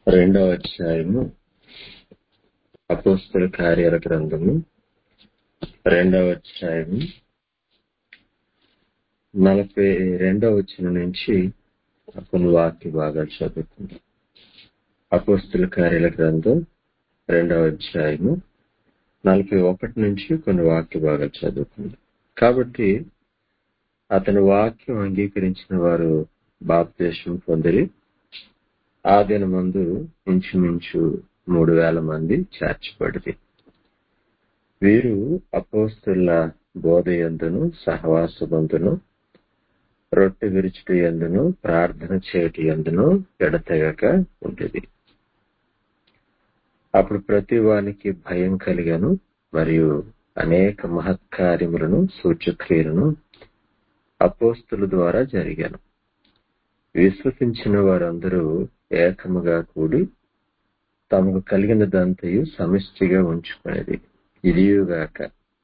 రెండవ అధ్యాయము అపోస్తల కార్యాల గ్రంథము రెండవ అధ్యాయము నలభై రెండవ వచ్చిన నుంచి కొన్ని వాక్య భాగాలు చదువుకుందాం అపోస్తల కార్యాల గ్రంథం రెండవ అధ్యాయము నలభై ఒకటి నుంచి కొన్ని వాక్య భాగాలు చదువుకుందాం కాబట్టి అతని వాక్యం అంగీకరించిన వారు బాప్దేశం పొందిరి ఆ దినమందు ఇంచుమించు మూడు వేల మంది చేర్చబడింది వీరు అపోస్తుల బోధ ఎందును సహవాస బంధును రొట్టె విరుచుటి ఎందును ప్రార్థన చేయటి ఎందును ఎడతెగక ఉండేది అప్పుడు ప్రతి వానికి భయం కలిగను మరియు అనేక మహత్కార్యములను సూచక్రియలను అపోస్తుల ద్వారా జరిగాను విశ్వసించిన వారందరూ ఏకముగా కూడి తమకు కలిగినదంతయు సమిష్టిగా ఉంచుకునేది ఇదియుగాక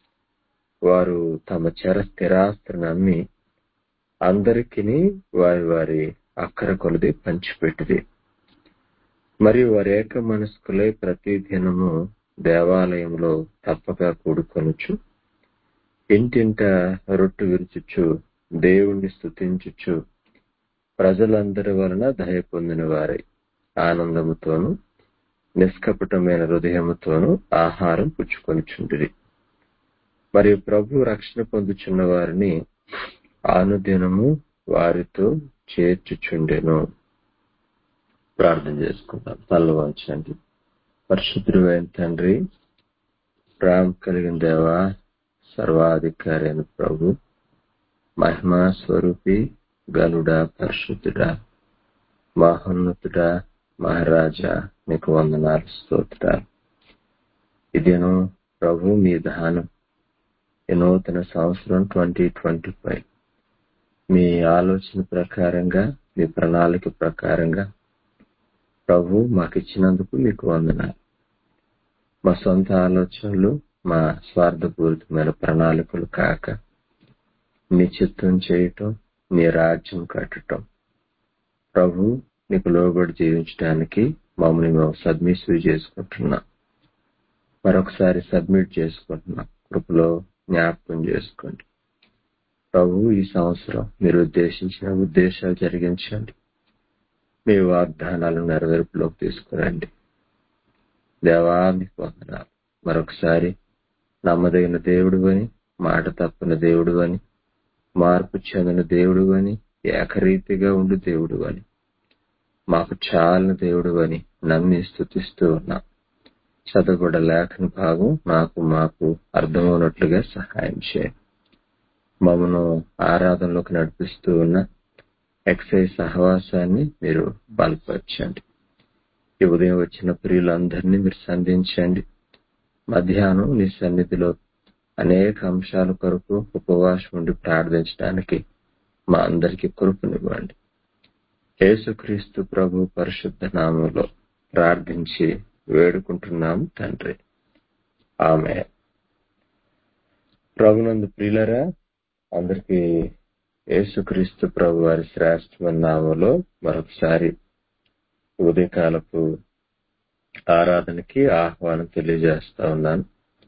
వారు తమ చెర స్థిరాస్తిని అమ్మి అందరికీ వారి వారి అక్కర కొలది పంచిపెట్టిది మరియు వారి ఏక మనస్కులై ప్రతి దినము దేవాలయంలో తప్పక కూడుకొనుచు ఇంటింట రొట్టు విరుచుచు దేవుణ్ణి స్తుతించుచు ప్రజలందరి వలన దయ పొందిన వారై ఆనందముతోను నిష్కపటమైన హృదయముతోను ఆహారం పుచ్చుకొనిచుండిరి మరియు ప్రభు రక్షణ పొందుచున్న వారిని ఆనుదినము వారితో చేర్చుచుండెను ప్రార్థన చేసుకుందాం తల్ల వంచండి పరిశుద్ధుడైన తండ్రి ప్రేమ కలిగిన దేవా సర్వాధికారి అయిన ప్రభు మహిమా స్వరూపి గలుడా పరిశుద్ధుడా మహోన్నతుడా మహారాజా నీకు వందనాలు స్తోత్రాలు ఇదేను ప్రభు మీ దానం ఈ నూతన సంవత్సరం ట్వంటీ ట్వంటీ ఫైవ్ మీ ఆలోచన ప్రకారంగా మీ ప్రణాళిక ప్రకారంగా ప్రభు మాకు ఇచ్చినందుకు మీకు వందనాలు మా సొంత ఆలోచనలు మా స్వార్థపూరితమైన ప్రణాళికలు కాక నీ చిత్తం చేయటం నీ రాజ్యం కట్టటం ప్రభు నీకు లోబడి జీవించడానికి మమ్మల్ని మేము సబ్మిట్ చేసుకుంటున్నాం మరొకసారి సబ్మిట్ చేసుకుంటున్నాం కృపలో జ్ఞాపకం చేసుకోండి ప్రభు ఈ సంవత్సరం మీరు ఉద్దేశించిన ఉద్దేశాలు జరిగించండి మీ వాగ్దానాలను నెరవేర్పులోకి తీసుకురండి దేవానికి వందనాలు మరొకసారి నమ్మదగిన దేవుడు అని మాట తప్పిన దేవుడు అని మార్పు చెందిన దేవుడు అని ఏకరీతిగా ఉండు దేవుడు అని మాకు చాలని దేవుడు అని నమ్మి స్థుతిస్తూ ఉన్నాం చదవబడ లేఖన భాగం నాకు మాకు అర్థమవునట్లుగా సహాయం చేయండి మమ్మను ఆరాధనలోకి నడిపిస్తూ ఉన్న ఎక్సైజ్ సహవాసాన్ని మీరు బలపరచండి ఈ ఉదయం వచ్చిన ప్రియులందరినీ మీరు సంధించండి మధ్యాహ్నం నీ సన్నిధిలో అనేక అంశాల కొరకు ఉపవాసం ఉండి ప్రార్థించడానికి మా అందరికీ కృపనివ్వండి యేసుక్రీస్తు ప్రభు పరిశుద్ధ నామంలో ప్రార్థించి వేడుకుంటున్నాం తండ్రి ఆమె ప్రభునందు ప్రియులరా అందరికీ యేసుక్రీస్తు ప్రభు వారి శ్రేష్టమైన నామంలో మరొకసారి ఉదయకాలపు ఆరాధనకి ఆహ్వానం తెలియజేస్తా ఉన్నాను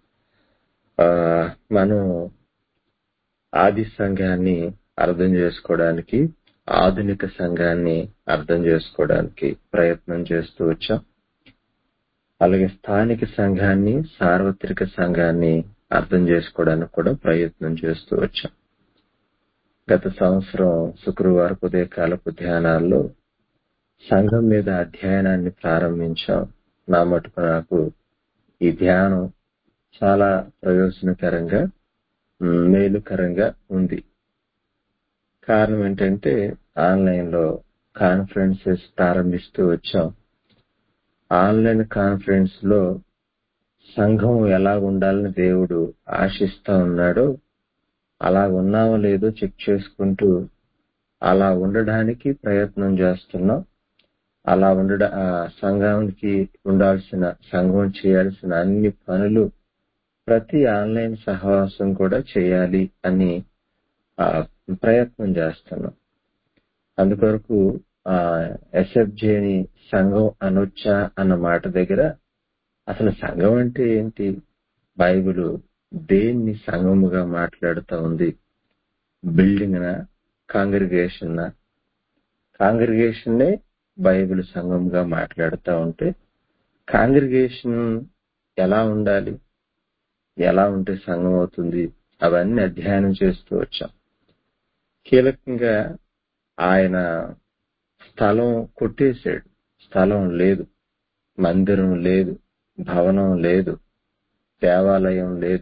మనం ఆది సంఘాన్ని అర్థం చేసుకోవడానికి ఆధునిక సంఘాన్ని అర్థం చేసుకోవడానికి ప్రయత్నం చేస్తూ వచ్చాం అలాగే స్థానిక సంఘాన్ని సార్వత్రిక సంఘాన్ని అర్థం చేసుకోవడానికి కూడా ప్రయత్నం చేస్తూ వచ్చాం గత సంవత్సరం శుక్రవారం ఉదయకాలపు ధ్యానాల్లో సంఘం మీద అధ్యయనాన్ని ప్రారంభించాం నా మటుకు నాకు ఈ ధ్యానం చాలా ప్రయోజనకరంగా మేలుకరంగా ఉంది కారణం ఏంటంటే ఆన్లైన్ లో కాన్ఫరెన్సెస్ ప్రారంభిస్తూ వచ్చాం ఆన్లైన్ కాన్ఫరెన్స్ లో సంఘం ఎలా ఉండాలని దేవుడు ఆశిస్తా ఉన్నాడో అలా ఉన్నామో లేదో చెక్ చేసుకుంటూ అలా ఉండడానికి ప్రయత్నం చేస్తున్నాం అలా ఉండడ సంఘానికి ఉండాల్సిన సంఘం చేయాల్సిన అన్ని పనులు ప్రతి ఆన్లైన్ సహవాసం కూడా చేయాలి అని ప్రయత్నం చేస్తున్నాం అందుకొరకు ఎస్ఎఫ్జేని సంఘం అనొచ్చా అన్న మాట దగ్గర అసలు సంఘం అంటే ఏంటి బైబిల్ దేన్ని సంఘముగా మాట్లాడుతా ఉంది బిల్డింగ్ నా కాంగ్రిగేషన్ నా కాంగ్రిగేషన్ బైబిల్ సంఘంగా మాట్లాడుతూ ఉంటే కాంగ్రిగేషన్ ఎలా ఉండాలి ఎలా ఉంటే సంఘం అవుతుంది అవన్నీ అధ్యయనం చేస్తూ వచ్చాం కీలకంగా ఆయన స్థలం కొట్టేశాడు స్థలం లేదు మందిరం లేదు భవనం లేదు దేవాలయం లేదు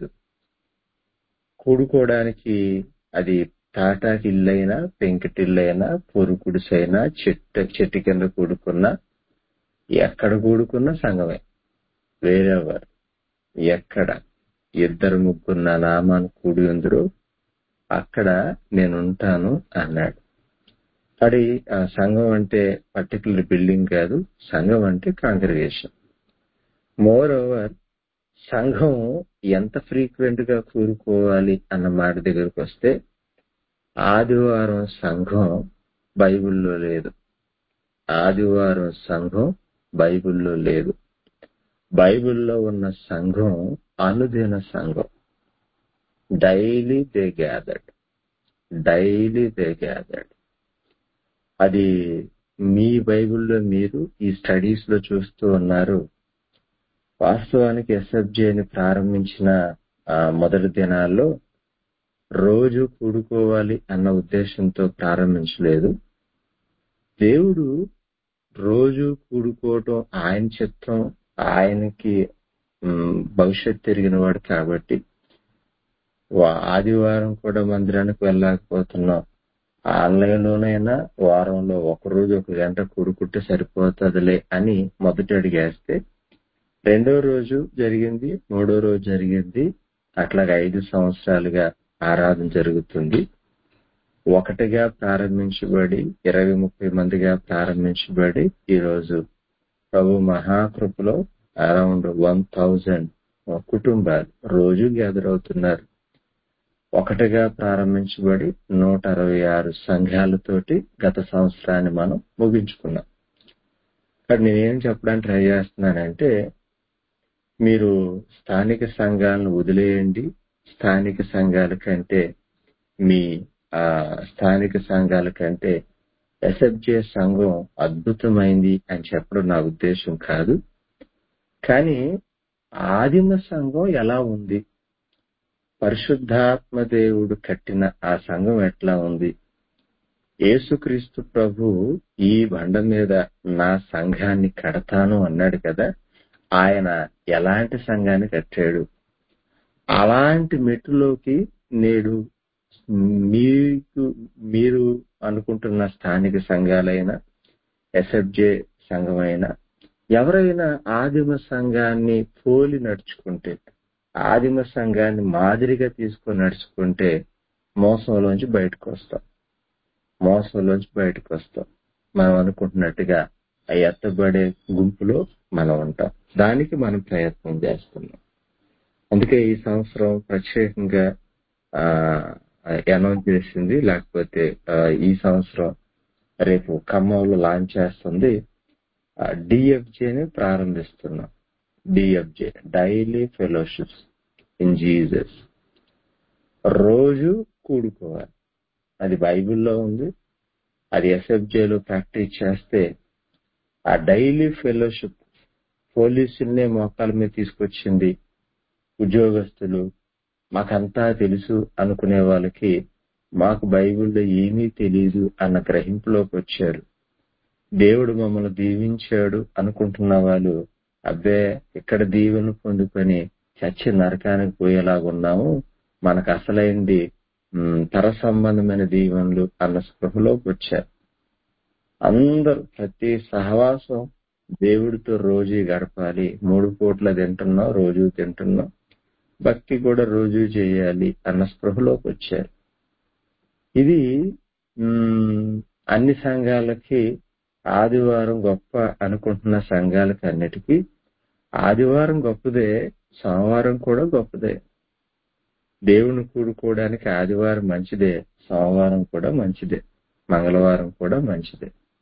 కూడుకోవడానికి అది తాటాకి ఇల్లైనా పెంకిటిల్లైనా పొరుకుడిసైనా చెట్టు చెట్టు కింద కూడుకున్నా ఎక్కడ కూడుకున్నా సంఘమే వేరేవారు ఎక్కడ ఇద్దరు ముగ్గురు నా నామాన్ని కూడి ఉందరో అక్కడ నేనుంటాను అన్నాడు అది ఆ సంఘం అంటే పర్టికులర్ బిల్డింగ్ కాదు సంఘం అంటే కాంగ్రిగేషన్ మోర్ ఓవర్ సంఘం ఎంత ఫ్రీక్వెంట్ గా కూరుకోవాలి అన్న మాట దగ్గరకు వస్తే ఆదివారం సంఘం బైబిల్లో లేదు ఆదివారం సంఘం బైబిల్లో లేదు బైబిల్లో ఉన్న సంఘం అనుదిన సంఘం daily they gathered daily they gathered అది మీ బైబిల్లో మీరు ఈ స్టడీస్ లో చూస్తూ ఉన్నారు వాస్తవానికి ఎస్ఎఫ్జేని ప్రారంభించిన ఆ, మొదటి దినాల్లో రోజు కూడుకోవాలి అన్న ఉద్దేశంతో ప్రారంభించలేదు దేవుడు రోజు కూడుకోవటం ఆయన చిత్తం ఆయనకి మ్, భవిష్యత్ తిరిగిన వాడు కాబట్టి వా- ఆదివారం కూడా మందిరానికి వెళ్ళలేకపోతున్నాం ఆన్లైన్ లోనైనా వారంలో ఒక రోజు ఒక గంట కూడుకుంటే సరిపోతుందిలే అని మొదటి అడిగేస్తే రెండో రోజు జరిగింది మూడో రోజు జరిగింది అట్లాగా ఐదు సంవత్సరాలుగా ఆరాధన జరుగుతుంది ఒకటిగా ప్రారంభించబడి ఇరవై ముప్పై మందిగా ప్రారంభించబడి ఈ రోజు ప్రభు మహాకృపలో అరౌండ్ వన్ థౌజండ్ కుటుంబాలు రోజు గ్యాదర్ అవుతున్నారు ఒకటిగా ప్రారంభించబడి నూట అరవై ఆరు సంఘాలతోటి గత సంవత్సరాన్ని మనం ముగించుకున్నాం కానీ నేనేం చెప్పడానికి ట్రై చేస్తున్నానంటే మీరు స్థానిక సంఘాలను వదిలేయండి స్థానిక సంఘాల కంటే మీ ఆ స్థానిక సంఘాల కంటే ఎస్ఎఫ్జే సంఘం అద్భుతమైంది అని చెప్పడం నా ఉద్దేశం కాదు కానీ ఆదిమ సంఘం ఎలా ఉంది పరిశుద్ధాత్మ దేవుడు కట్టిన ఆ సంఘం ఎట్లా ఉంది యేసుక్రీస్తు ప్రభు ఈ బండ మీద నా సంఘాన్ని కడతాను అన్నాడు కదా ఆయన ఎలాంటి సంఘాన్ని కట్టాడు అలాంటి మెట్టులోకి నేడు మీకు మీరు అనుకుంటున్న స్థానిక సంఘాలైన ఎస్ఎఫ్జే సంఘమైనా ఎవరైనా ఆదిమ సంఘాన్ని పోలి నడుచుకుంటే ఆదిమ సంఘాన్ని మాదిరిగా తీసుకొని నడుచుకుంటే మోసంలోంచి బయటకు వస్తాం మోసంలోంచి బయటకు వస్తాం మనం అనుకుంటున్నట్టుగా ఆ ఎత్తబడే గుంపులో మనం ఉంటాం దానికి మనం ప్రయత్నం చేస్తున్నాం అందుకే ఈ సంవత్సరం ప్రత్యేకంగా అనౌన్స్ చేసింది లేకపోతే ఆ, ఈ సంవత్సరం రేపు ఖమ్మంలో లాంచ్ చేస్తుంది డిఎఫ్జేని ప్రారంభిస్తున్నాం DFJ daily fellowships in Jesus రోజు కూడుకోవాలి అది బైబిల్లో ఉంది అది ఎస్ఎఫ్జేలో ప్రాక్టీస్ చేస్తే ఆ డైలీ ఫెలోషిప్ పోలీసుల్నే మోకాల మీద తీసుకొచ్చింది ఉద్యోగస్తులు మాకంతా తెలుసు అనుకునే వాళ్ళకి మాకు బైబిల్లో ఏమీ తెలియదు అన్న గ్రహింపులోకి వచ్చారు దేవుడు మమ్మల్ని దీవించాడు అనుకుంటున్న వాళ్ళు అబ్బే ఇక్కడ దీవెన పొందుకొని చచ్చి నరకానికి పోయేలాగున్నాము మనకు అసలైంది ఉమ్, తర సంబంధమైన దీవెనలు అన్న స్పృహలోకి వచ్చారు అందరూ ప్రతి సహవాసం దేవుడితో రోజు గడపాలి మూడు పూట్ల తింటున్నాం రోజు తింటున్నాం భక్తి కూడా రోజు చేయాలి అన్న స్పృహలోకి వచ్చారు ఇది ఉమ్, అన్ని సంఘాలకి ఆదివారం గొప్ప అనుకుంటున్న సంఘాలకి అన్నిటికీ ఆదివారం గొప్పదే సోమవారం కూడా గొప్పదే దేవుని కూడుకోవడానికి ఆదివారం మంచిదే సోమవారం కూడా మంచిదే మంగళవారం కూడా మంచిదే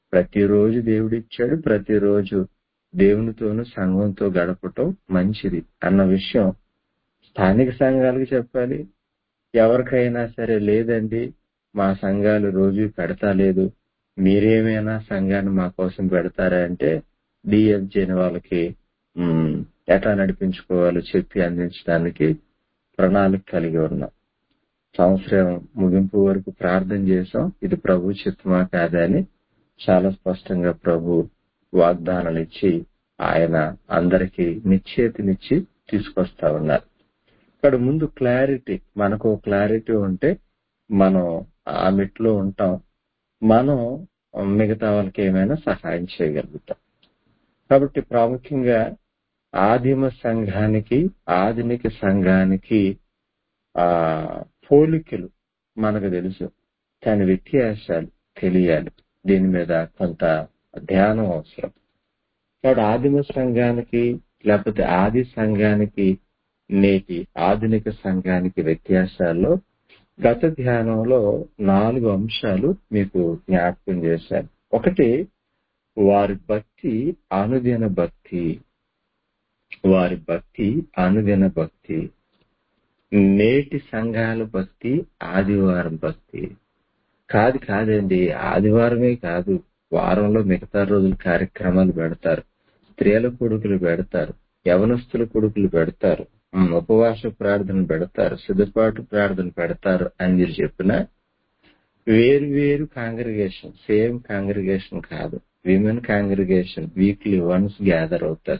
ప్రతిరోజు దేవుడు ఇచ్చాడు ప్రతిరోజు దేవునితోనూ సంఘంతో గడపటం మంచిది అన్న విషయం స్థానిక సంఘాలకు చెప్పాలి ఎవరికైనా సరే లేదండి మా సంఘాలు రోజు పెడతా లేదు మీరేమైనా సంఘాన్ని మా కోసం పెడతారా అంటే డిఎఫ్జేని వాళ్ళకి ఉమ్, ఎట్లా నడిపించుకోవాలో చెప్పి అందించడానికి ప్రణాళిక కలిగి ఉన్నాం సంవత్సరం ముగింపు వరకు ప్రార్థన చేసాం ఇది ప్రభు చిత్తమా కాదా అని చాలా స్పష్టంగా ప్రభు వాగ్దానాలు ఇచ్చి ఆయన అందరికీ నిశ్చేతినిచ్చి తీసుకొస్తా ఉన్నారు ఇక్కడ ముందు క్లారిటీ మనకు క్లారిటీ ఉంటే మనం ఆ మెట్లో ఉంటాం మనం మిగతా వాళ్ళకి ఏమైనా సహాయం చేయగలుగుతాం కాబట్టి ప్రాముఖ్యంగా ఆదిమ సంఘానికి ఆధునిక సంఘానికి ఆ పోలికలు మనకు తెలుసు కానీ వ్యత్యాసాలు తెలియాలి దీని మీద కొంత ధ్యానం అవసరం కాబట్టి ఆదిమ సంఘానికి లేకపోతే ఆది సంఘానికి నేటి ఆధునిక సంఘానికి వ్యత్యాసాల్లో గత ధ్యానంలో నాలుగు అంశాలు మీకు జ్ఞాపకం చేశాను ఒకటి వారి భక్తి అనుదిన భక్తి వారి భక్తి అనుదిన భక్తి నేటి సంఘాల భక్తి ఆదివారం భక్తి కాదు కాదండి ఆదివారమే కాదు వారంలో మిగతా రోజులు కార్యక్రమాలు పెడతారు స్త్రీల కొడుకులు పెడతారు యవనస్తుల కొడుకులు పెడతారు ఉమ్, ఉపవాస ప్రార్థన పెడతారు సిద్ధపాటు ప్రార్థన పెడతారు అని మీరు చెప్పిన వేరు వేరు కాంగ్రిగేషన్ సేమ్ కాంగ్రిగేషన్ కాదు women congregation weekly once gather అవుతారు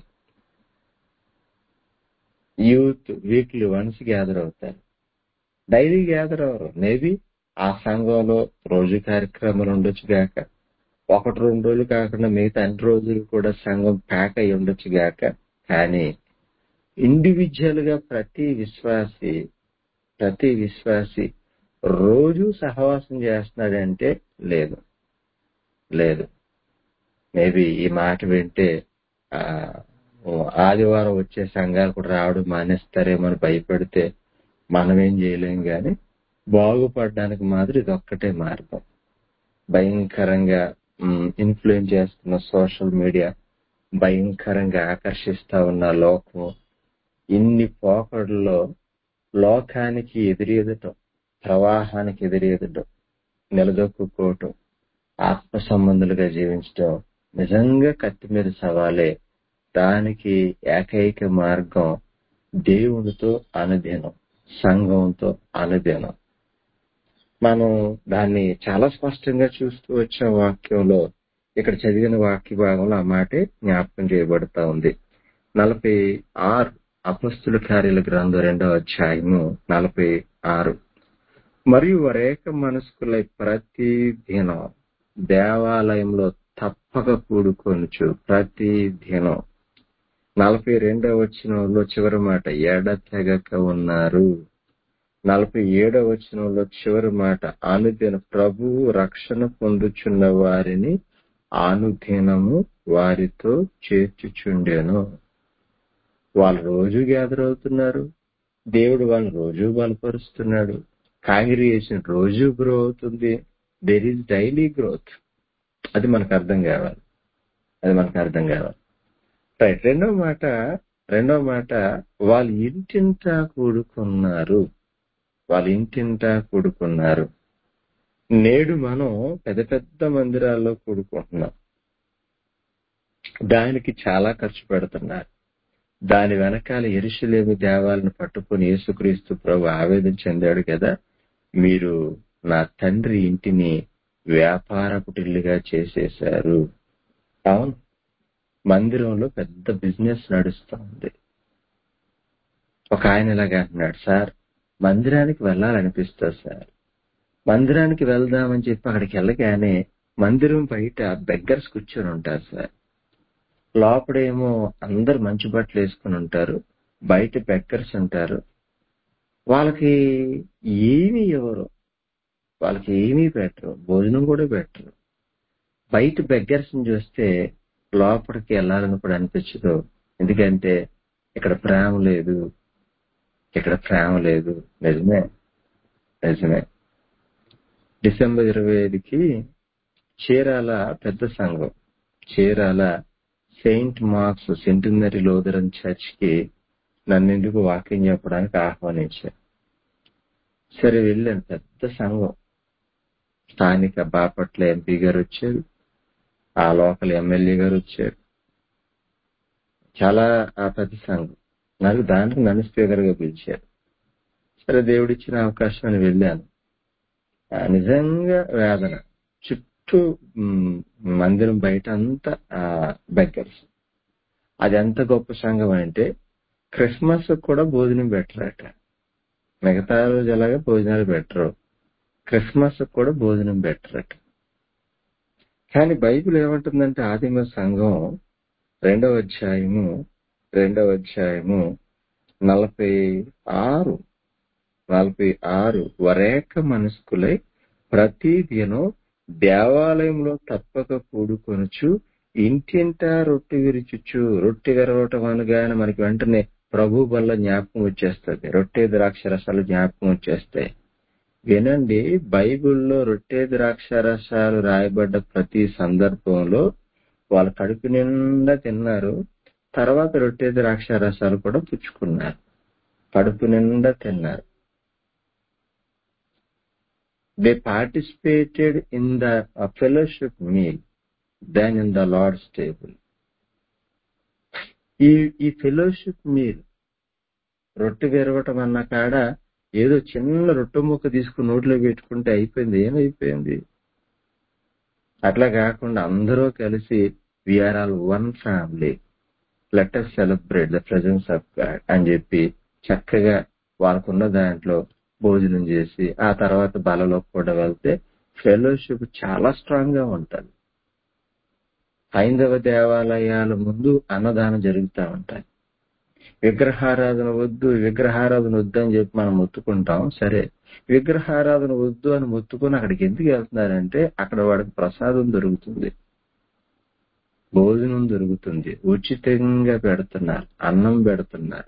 యూత్ వీక్లీ వన్స్ గ్యాదర్ అవుతారు డైలీ గ్యాదర్ అవరు మేబీ ఆ సంఘంలో రోజు కార్యక్రమాలు ఉండొచ్చు గాక ఒకటి రెండు రోజులు కాకుండా మిగతా అన్ని రోజులు కూడా సంఘం ప్యాక్ అయి ఉండొచ్చు గాక కానీ ఇండివిజువల్ గా ప్రతి విశ్వాసి ప్రతి విశ్వాసి రోజు సహవాసం చేస్తున్నాడంటే లేదు లేదు మేబీ ఈ మాట వింటే ఆ, ఓ ఆదివారం వచ్చే సంఘాలు కూడా రావడం మానేస్తారేమో అని భయపడితే మనం ఏం చేయలేం గాని బాగుపడడానికి మాత్రం ఇది ఒక్కటే మార్గం భయంకరంగా ఇన్ఫ్లుయెన్స్ చేస్తున్న సోషల్ మీడియా భయంకరంగా ఆకర్షిస్తా ఉన్న లోకం ఇన్ని పోకడల్లో లోకానికి ఎదురెదటం ప్రవాహానికి ఎదురెదటం నిలదొక్కుకోవటం ఆత్మ సంబంధులుగా జీవించడం నిజంగా కత్తి మీద సవాలే దానికి ఏకైక మార్గం దేవునితో అనుదినం సంఘంతో అనుదినం మనం దాన్ని చాలా స్పష్టంగా చూస్తూ వచ్చిన వాక్యంలో ఇక్కడ చదివిన వాక్య భాగంలో ఆ మాటే జ్ఞాపకం చేయబడతా ఉంది నలభై ఆరు అపస్తుల కార్యాల గ్రంథం రెండవ అధ్యాయము నలభై ఆరు మరియు వరేక మనస్కులై ప్రతి దినం దేవాలయంలో తప్పక కూడుకొనుచు ప్రతి దినం నలభై రెండవ వచనంలో చివరి మాట ఎడతెగక ఉన్నారు నలభై ఏడవ వచనంలో చివరి మాట అనుదిన ప్రభువు రక్షణ పొందుచున్న వారిని అనుదినము వారితో చేర్చుచుండెను వాళ్ళు రోజు గ్యాదర్ అవుతున్నారు దేవుడు వాళ్ళని రోజు బలపరుస్తున్నాడు కాంగ్రిగేషన్ రోజు గ్రో అవుతుంది దెర్ ఈజ్ డైలీ గ్రోత్ అది మనకు అర్థం కావాలి అది మనకు అర్థం కావాలి రైట్ రెండో మాట రెండో మాట వాళ్ళు ఇంటింటా కూడుకున్నారు వాళ్ళ ఇంటింటా కూడుకున్నారు నేడు మనం పెద్ద పెద్ద మందిరాల్లో కూడుకుంటున్నాం దానికి చాలా ఖర్చు పెడుతున్నారు దాని వెనకాల ఎరుసలేమి దేవాలను పట్టుకుని యేసుక్రీస్తు ప్రభు ఆవేదన చెందాడు కదా మీరు నా తండ్రి ఇంటిని వ్యాపారపుటిల్లుగా చేసేశారు అవును మందిరంలో పెద్ద బిజినెస్ నడుస్తా ఉంది ఒక ఆయన ఇలాగా అంటున్నాడు సార్ మందిరానికి వెళ్ళాలనిపిస్తుంది సార్ మందిరానికి వెళ్దామని చెప్పి అక్కడికి వెళ్ళగానే మందిరం బయట బెగ్గర్స్ కూర్చొని ఉంటారు సార్ లోపడేమో అందరు మంచి బట్టలు వేసుకుని ఉంటారు బయట బెగ్గర్స్ ఉంటారు వాళ్ళకి ఏమీ ఎవరు వాళ్ళకి ఏమీ పెట్టరు భోజనం కూడా పెట్టరు బయట బెగ్గర్స్ చూస్తే లోపలికి వెళ్ళాలని కూడా అనిపించదు ఎందుకంటే ఇక్కడ ప్రేమ లేదు ఇక్కడ ప్రేమ లేదు నిజమే నిజమే డిసెంబర్ ఇరవై ఐదుకి చీరాల పెద్ద సంఘం Chirala saint Mark's centenary Lutheran church కి నన్ను ఎందుకు వాకింగ్ చెప్పడానికి ఆహ్వానించారు సరే వెళ్ళాను పెద్ద సంఘం స్థానిక బాపట్ల ఎంపీ గారు వచ్చారు ఆ లోకల్ ఎమ్మెల్యే గారు వచ్చారు చాలా ఆ పెద్ద సంఘం నాకు దాంట్లో నన్ను స్పీకర్ గా పిలిచారు సరే దేవుడిచ్చిన అవకాశం అని వెళ్ళాను ఆ, నిజంగా వేదన చుట్టూ మ్, మందిరం బయట అంతా బెగ్గర్స్ అది ఎంత గొప్ప సంఘం అంటే క్రిస్మస్ కూడా భోజనం పెట్టరట మిగతా రోజు ఎలాగా భోజనాలు పెట్టరు క్రిస్మస్ కూడా భోజనం పెట్టరట కానీ బైబిల్ ఏమంటుందంటే ఆదిమ సంఘం రెండవ అధ్యాయము రెండవ అధ్యాయము నలభై ఆరు నలభై ఆరు వరేక మనస్కులై ప్రతి దినం దేవాలయంలో తప్పక కూడుకొనుచు ఇంటింటా రొట్టె విరుచుచు రొట్టె విరవటం అనగానే మనకి వెంటనే ప్రభు వల్ల జ్ఞాపకం వచ్చేస్తుంది రొట్టె ద్రాక్ష రసాలు జ్ఞాపకం వచ్చేస్తాయి వినండి బైబిల్లో రొట్టె ద్రాక్ష రసాలు రాయబడ్డ ప్రతి సందర్భంలో వాళ్ళ కడుపు నిండా తిన్నారు తర్వాత రొట్టె ద్రాక్ష రసాలు కూడా పుచ్చుకున్నారు కడుపు నిండా తిన్నారు they participated in the fellowship meal than in the Lord's table ఈ ఈ ఫెలోషిప్ మీల్ రొట్టె విరవటం అన్న కాడ ఏదో చిన్న రొట్టె ముక్క తీసుకుని నోట్లో పెట్టుకుంటే అయిపోయింది ఏమైపోయింది అట్లా కాకుండా అందరూ కలిసి we are all one family let us celebrate the presence of God అని చెప్పి చక్కగా వాళ్ళకున్న దాంట్లో భోజనం చేసి ఆ తర్వాత బలలో కూడా వెళ్తే ఫెలోషిప్ చాలా స్ట్రాంగ్ గా ఉంటుంది హైందవ దేవాలయాల ముందు అన్నదానం జరుగుతూ ఉంటాయి విగ్రహారాధన వద్దు విగ్రహారాధన వద్దు అని చెప్పి మనం మొత్తుకుంటాం సరే విగ్రహారాధన వద్దు అని మొత్తుకుని అక్కడికి ఎందుకు వెళ్తున్నారంటే అక్కడ వాడికి ప్రసాదం దొరుకుతుంది భోజనం దొరుకుతుంది ఉచితంగా పెడుతున్నారు అన్నం పెడుతున్నారు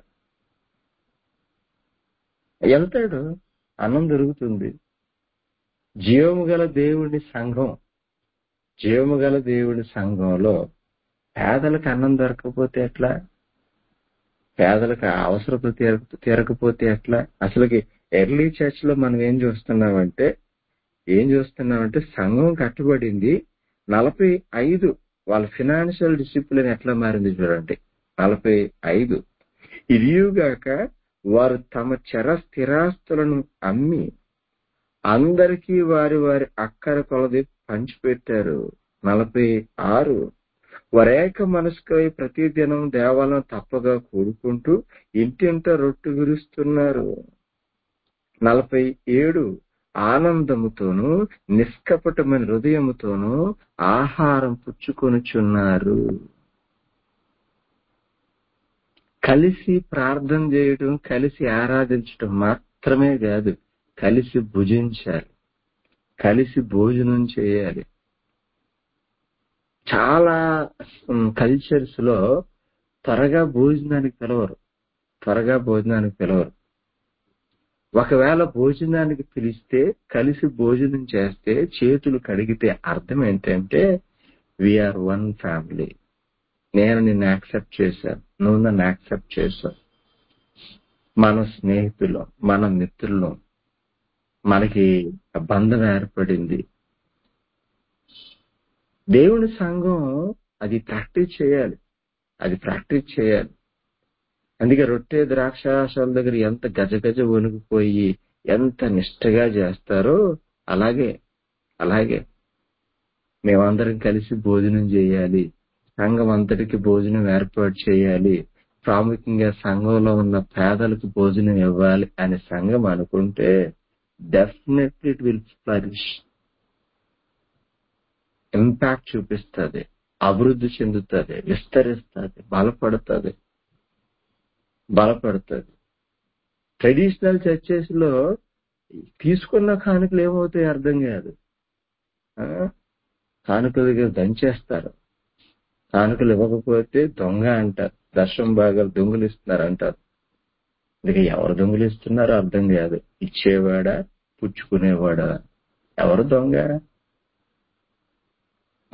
వెళ్తాడు అన్నం దొరుకుతుంది జీవము గల దేవుడి సంఘం జీవము గల దేవుడి సంఘంలో పేదలకు అన్నం దొరకకపోతే ఎట్లా పేదలకు అవసరత తీర తీరకపోతే ఎట్లా అసలుకి ఎర్లీ చర్చ్ లో మనం ఏం చూస్తున్నామంటే ఏం చూస్తున్నామంటే సంఘం కట్టుబడింది నలభై ఐదు వాళ్ళ ఫినాన్షియల్ డిసిప్లిన్ ఎట్లా మారింది చూడండి నలభై ఐదు ఇదియుగాక వారు తమ చర స్థిరాస్తులను అమ్మి అందరికీ వారి వారి అక్కర కొలది పంచిపెట్టారు నలభై ఆరు వరేక మనసుకై ప్రతిదినం దేవాలయం తప్పగా కూడుకుంటూ ఇంటింట రొట్టు విరుస్తున్నారు నలభై ఏడు ఆనందముతోనూ నిష్కపటమైన హృదయముతోనూ ఆహారం పుచ్చుకొనుచున్నారు కలిసి ప్రార్థన చేయడం కలిసి ఆరాధించడం మాత్రమే కాదు కలిసి భుజించాలి కలిసి భోజనం చేయాలి చాలా కల్చర్స్ లో త్వరగా భోజనానికి పిలవరు త్వరగా భోజనానికి పిలవరు ఒకవేళ భోజనానికి పిలిస్తే కలిసి భోజనం చేస్తే చేతులు కడిగితే అర్థం ఏంటంటే వీఆర్ వన్ ఫ్యామిలీ నేను నిన్ను యాక్సెప్ట్ చేశాను నువ్వు నన్ను యాక్సెప్ట్ చేశావు మన స్నేహితులు మన మిత్రులు మనకి బంధం ఏర్పడింది దేవుని సంఘం అది ప్రాక్టీస్ చేయాలి అది ప్రాక్టీస్ చేయాలి అందుకే రొట్టె ద్రాక్షాసాల దగ్గర ఎంత గజగజ వణుకుపోయి ఎంత నిష్టగా చేస్తారో అలాగే అలాగే మేమందరం కలిసి భోజనం చేయాలి సంఘం అంతటికి భోజనం ఏర్పాటు చేయాలి ప్రాముఖ్యంగా సంఘంలో ఉన్న పేదలకు భోజనం ఇవ్వాలి అని సంఘం అనుకుంటే definitely it will flourish impact చూపిస్తుంది అభివృద్ధి చెందుతుంది విస్తరిస్తుంది బలపడుతుంది బలపడుతుంది ట్రెడిషనల్ చర్చెస్ లో తీసుకున్న కానుకలు ఏమవుతాయి అర్థం కాదు కానుకల దగ్గర దంచేస్తారు కానుకలు ఇవ్వకపోతే దొంగ అంటారు దర్శనం భాగాలు దొంగలు ఇస్తున్నారు అంటారు ఇక ఎవరు దొంగలు ఇస్తున్నారో అర్థం కాదు ఇచ్చేవాడా పుచ్చుకునేవాడా ఎవరు దొంగ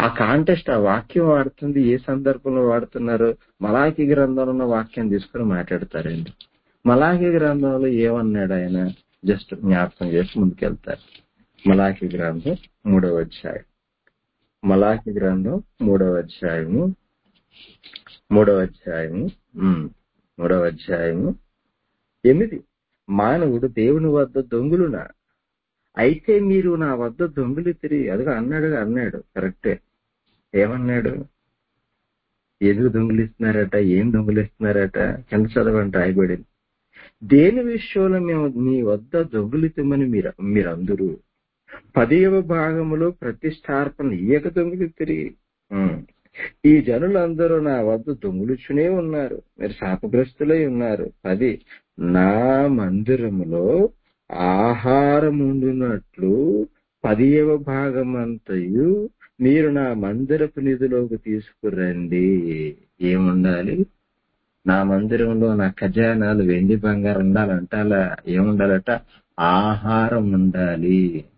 ఆ కాంటెస్ట్ ఆ వాక్యం వాడుతుంది ఏ సందర్భంలో వాడుతున్నారు మలాఖీ గ్రంథంలో ఉన్న వాక్యం తీసుకుని మాట్లాడతారండి మలాఖీ గ్రంథంలో ఏమన్నాడు ఆయన జస్ట్ జ్ఞాపకం చేసి ముందుకెళ్తారు మలాఖీ గ్రంథం మూడవ అధ్యాయం మలాఖీ గ్రంథం మూడవ అధ్యాయము మూడవ అధ్యాయము ఉమ్, మూడవ అధ్యాయము ఎనిమిది మానవుడు దేవుని వద్ద దొంగులునా అయితే మీరు నా వద్ద దొంగలు తిరిగి అదిగో అన్నాడు అన్నాడు కరెక్టే ఏమన్నాడు ఎందుకు దొంగిలిస్తున్నారట ఏం దొంగిలిస్తున్నారట కింద చదవండి రాయబడింది దేని విషయంలో మేము మీ వద్ద దొంగిలితమని మీరు మీరందరూ పదియవ భాగములో ప్రతిష్టార్పణ ఇయ్యక దొంగిలి తిరిగి ఉమ్. ఈ జనులందరూ నా వద్ద దొంగులుచునే ఉన్నారు మీరు శాపగ్రస్తులై ఉన్నారు పది నా మందిరములో ఆహారం ఉండునట్లు పదియవ భాగమంతయు మీరు నా మందిరపు నిధిలోకి తీసుకురండి ఏముండాలి నా మందిరంలో నా ఖజానాలు వెండి బంగారం ఉండాలంటాలా ఏముండాలట ఆహారం ఉండాలి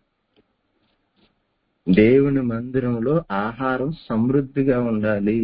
దేవుని మందిరంలో ఆహారం సమృద్ధిగా ఉండాలి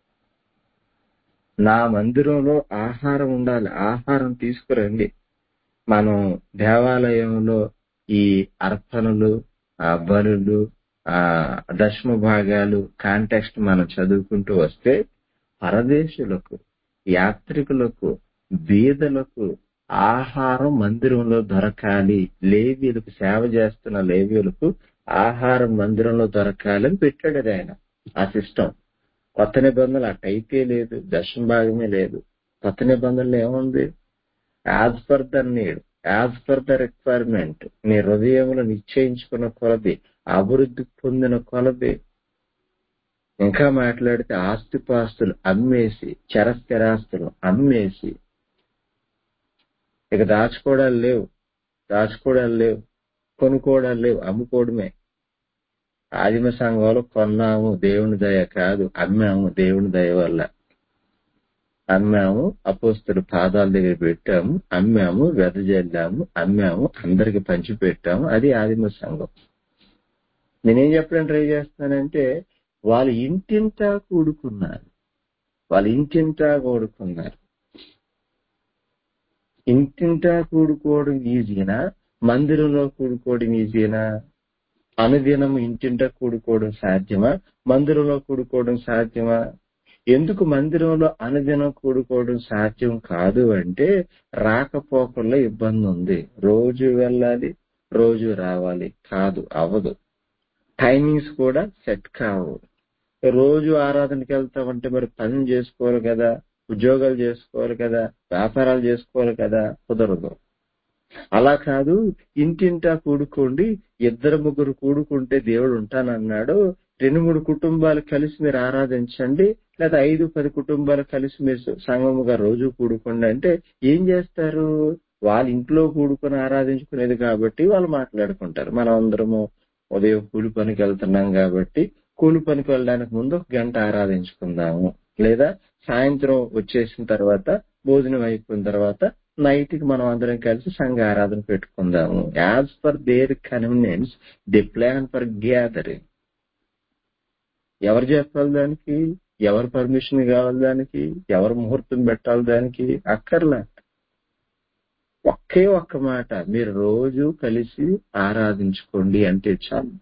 నా మందిరంలో ఆహారం ఉండాలి ఆహారం తీసుకురండి మనం దేవాలయంలో ఈ అర్పణలు ఆ బలులు ఆ దశమ భాగాలు కాంటెక్స్ట్ మనం చదువుకుంటూ వస్తే పరదేశులకు యాత్రికులకు బీదలకు ఆహారం మందిరంలో దొరకాలి లేవీలకు సేవ చేస్తున్న లేవీలకు ఆహారం మందిరంలో దొరకాలి అని పెట్టాడు అది ఆయన ఆ సిస్టమ్ కొత్త నిబంధనలు అటైతే లేదు దశమ భాగమే లేదు కొత్త నిబంధనలు ఏముంది as per the need as per the requirement నీ హృదయంలో నిశ్చయించుకున్న కొలది అభివృద్ధి పొందిన కొలది ఇంకా మాట్లాడితే ఆస్తిపాస్తులు అమ్మేసి చరస్థిరాస్తులు అమ్మేసి ఇక దాచుకోవడాలు లేవు దాచుకోవడాలు లేవు కొనుక్కోవడాలు లేవు అమ్ముకోవడమే ఆదిమ సంఘంలో కొన్నాము దేవుని దయ కాదు అమ్మాము దేవుని దయ వల్ల అమ్మాము అపోస్తుల పాదాల దగ్గర పెట్టాము అమ్మాము వెదజల్లాము అమ్మాము అందరికి పంచి పెట్టాము అది ఆదిమ సంఘం నేనేం చెప్పడానికి ట్రై చేస్తానంటే వాళ్ళు ఇంటింటా కూడుకున్నారు వాళ్ళు ఇంటింటా కూడుకున్నారు ఇంటింటా కూడుకోవడం ఈజీనా మందిరంలో కూడుకోవడం ఈజీనా అనుదినం ఇంటింటా కూడుకోవడం సాధ్యమా మందిరంలో కూడుకోవడం సాధ్యమా ఎందుకు మందిరంలో అనుదినం కూడుకోవడం సాధ్యం కాదు అంటే రాకపోకల్లో ఇబ్బంది ఉంది రోజు వెళ్ళాలి రోజు రావాలి కాదు అవ్వదు టైమింగ్స్ కూడా సెట్ కావు రోజు ఆరాధనకి వెళ్తామంటే మరి పని చేసుకోవాలి కదా ఉద్యోగాలు చేసుకోవాలి కదా వ్యాపారాలు చేసుకోవాలి కదా కుదరదు అలా కాదు ఇంటింటా కూడుకోండి ఇద్దరు ముగ్గురు కూడుకుంటే దేవుడు ఉంటానన్నాడు రెండు మూడు కుటుంబాలు కలిసి మీరు ఆరాధించండి లేదా ఐదు పది కుటుంబాలు కలిసి మీరు సంఘముగా రోజు కూడుకోండి అంటే ఏం చేస్తారు వాళ్ళ ఇంట్లో కూడుకొని ఆరాధించుకునేది కాబట్టి వాళ్ళు మాట్లాడుకుంటారు మనం అందరము ఉదయం కూలి పనికి వెళ్తున్నాం కాబట్టి కూలి పనికి వెళ్ళడానికి ముందు ఒక గంట ఆరాధించుకుందాము లేదా సాయంత్రం వచ్చేసిన తర్వాత భోజనం అయిపోయిన తర్వాత నైట్ కి మనం అందరం కలిసి సంఘ ఆరాధన పెట్టుకుందాము as per their convenience the plan for gathering ఎవరు చెప్పాలి దానికి ఎవరు పర్మిషన్ కావాలి దానికి ఎవరు ముహూర్తం పెట్టాలి దానికి అక్కర్లా ఒకే ఒక్క మాట మీరు రోజు కలిసి ఆరాధించుకోండి అంటే చాలు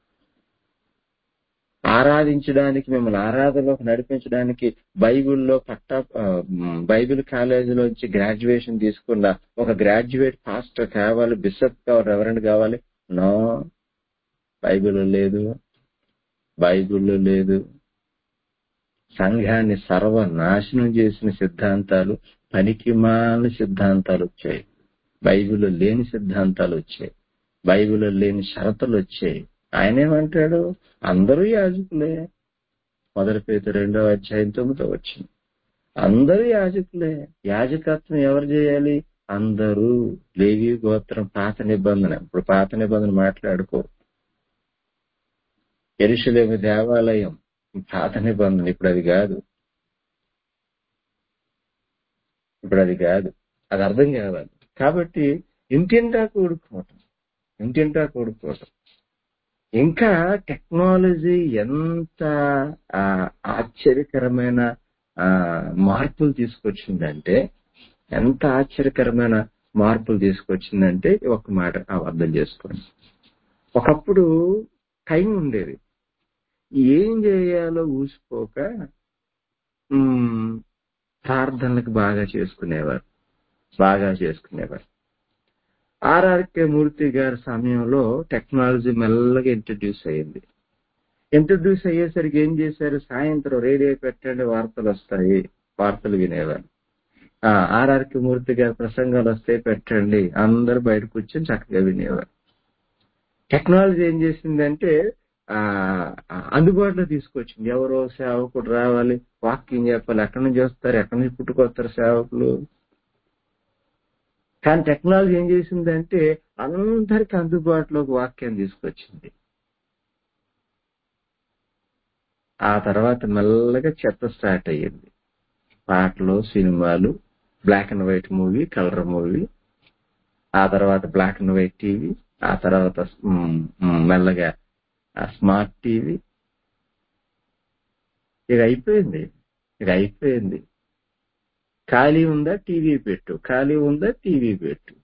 ఆరాధించడానికి మిమ్మల్ని ఆరాధనలోకి నడిపించడానికి బైబిల్లో పట్ట బైబిల్ కాలేజీలోంచి గ్రాడ్యుయేషన్ తీసుకున్న ఒక గ్రాడ్యుయేట్ పాస్టర్ కావాలి బిషప్ కావాలి రెవరెండ్ కావాలి నో బైబిల్లో లేదు బైబిల్లో లేదు సంఘాన్ని సర్వనాశనం చేసిన సిద్ధాంతాలు పనికిమాల సిద్ధాంతాలు వచ్చాయి బైబిల్లో లేని సిద్ధాంతాలు వచ్చాయి బైబిల్లో లేని షరతులు వచ్చాయి ఆయన ఏమంటాడు అందరూ యాజకులే మొదటి పేద రెండవ అధ్యాయం తొమ్మిదో వచ్చింది అందరూ యాజకులే యాజకత్వం ఎవరు చేయాలి అందరూ లేవి గోత్రం పాత నిబంధన ఇప్పుడు పాత నిబంధన మాట్లాడుకో ఎరుషులేమి దేవాలయం పాత నిబంధన ఇప్పుడు అది కాదు ఇప్పుడు అది కాదు అది అర్థం కావాలి కాబట్టి ఇంటింటా కూడుకోవటం ఇంటింటా కూడుకోవటం ఇంకా టెక్నాలజీ ఎంత ఆ, ఆశ్చర్యకరమైన ఆ, మార్పులు తీసుకొచ్చిందంటే ఎంత ఆశ్చర్యకరమైన మార్పులు తీసుకొచ్చిందంటే ఒక మాట ఆ అర్థం చేసుకోండి ఒకప్పుడు టైం ఉండేది ఏం చేయాలో ఊసిపోక ఉమ్, ప్రార్థనలకు బాగా చేసుకునేవారు బాగా చేసుకునేవారు ఆర్ఆర్కే మూర్తి గారి సమయంలో టెక్నాలజీ మెల్లగా ఇంట్రడ్యూస్ అయ్యింది ఇంట్రడ్యూస్ అయ్యేసరికి ఏం చేశారు సాయంత్రం రేడియో పెట్టండి వార్తలు వస్తాయి వార్తలు వినేవారు ఆ, ఆర్ఆర్కే మూర్తి గారి ప్రసంగాలు వస్తే పెట్టండి అందరూ బయట కూర్చొని చక్కగా వినేవారు టెక్నాలజీ ఏం చేసిందంటే ఆ ఆ, అందుబాటులో తీసుకొచ్చింది ఎవరో సేవకుడు రావాలి వాకింగ్ చెప్పాలి ఎక్కడి నుంచి వస్తారు ఎక్కడి నుంచి పుట్టుకొస్తారు సేవకులు కానీ టెక్నాలజీ ఏం చేసిందంటే అందరికి అందుబాటులోకి వాక్యం తీసుకొచ్చింది ఆ తర్వాత మెల్లగా చెత్త స్టార్ట్ అయ్యింది పాటలు సినిమాలు black and white movie colour movie ఆ తర్వాత బ్లాక్ అండ్ వైట్ టీవీ ఆ తర్వాత మ్, మ్, మెల్లగా స్మార్ట్ టీవీ ఇక అయిపోయింది ఇక అయిపోయింది ఖాళీ ఉందా టీవీ పెట్టు ఖాళీ ఉందా టీవీ పెట్టు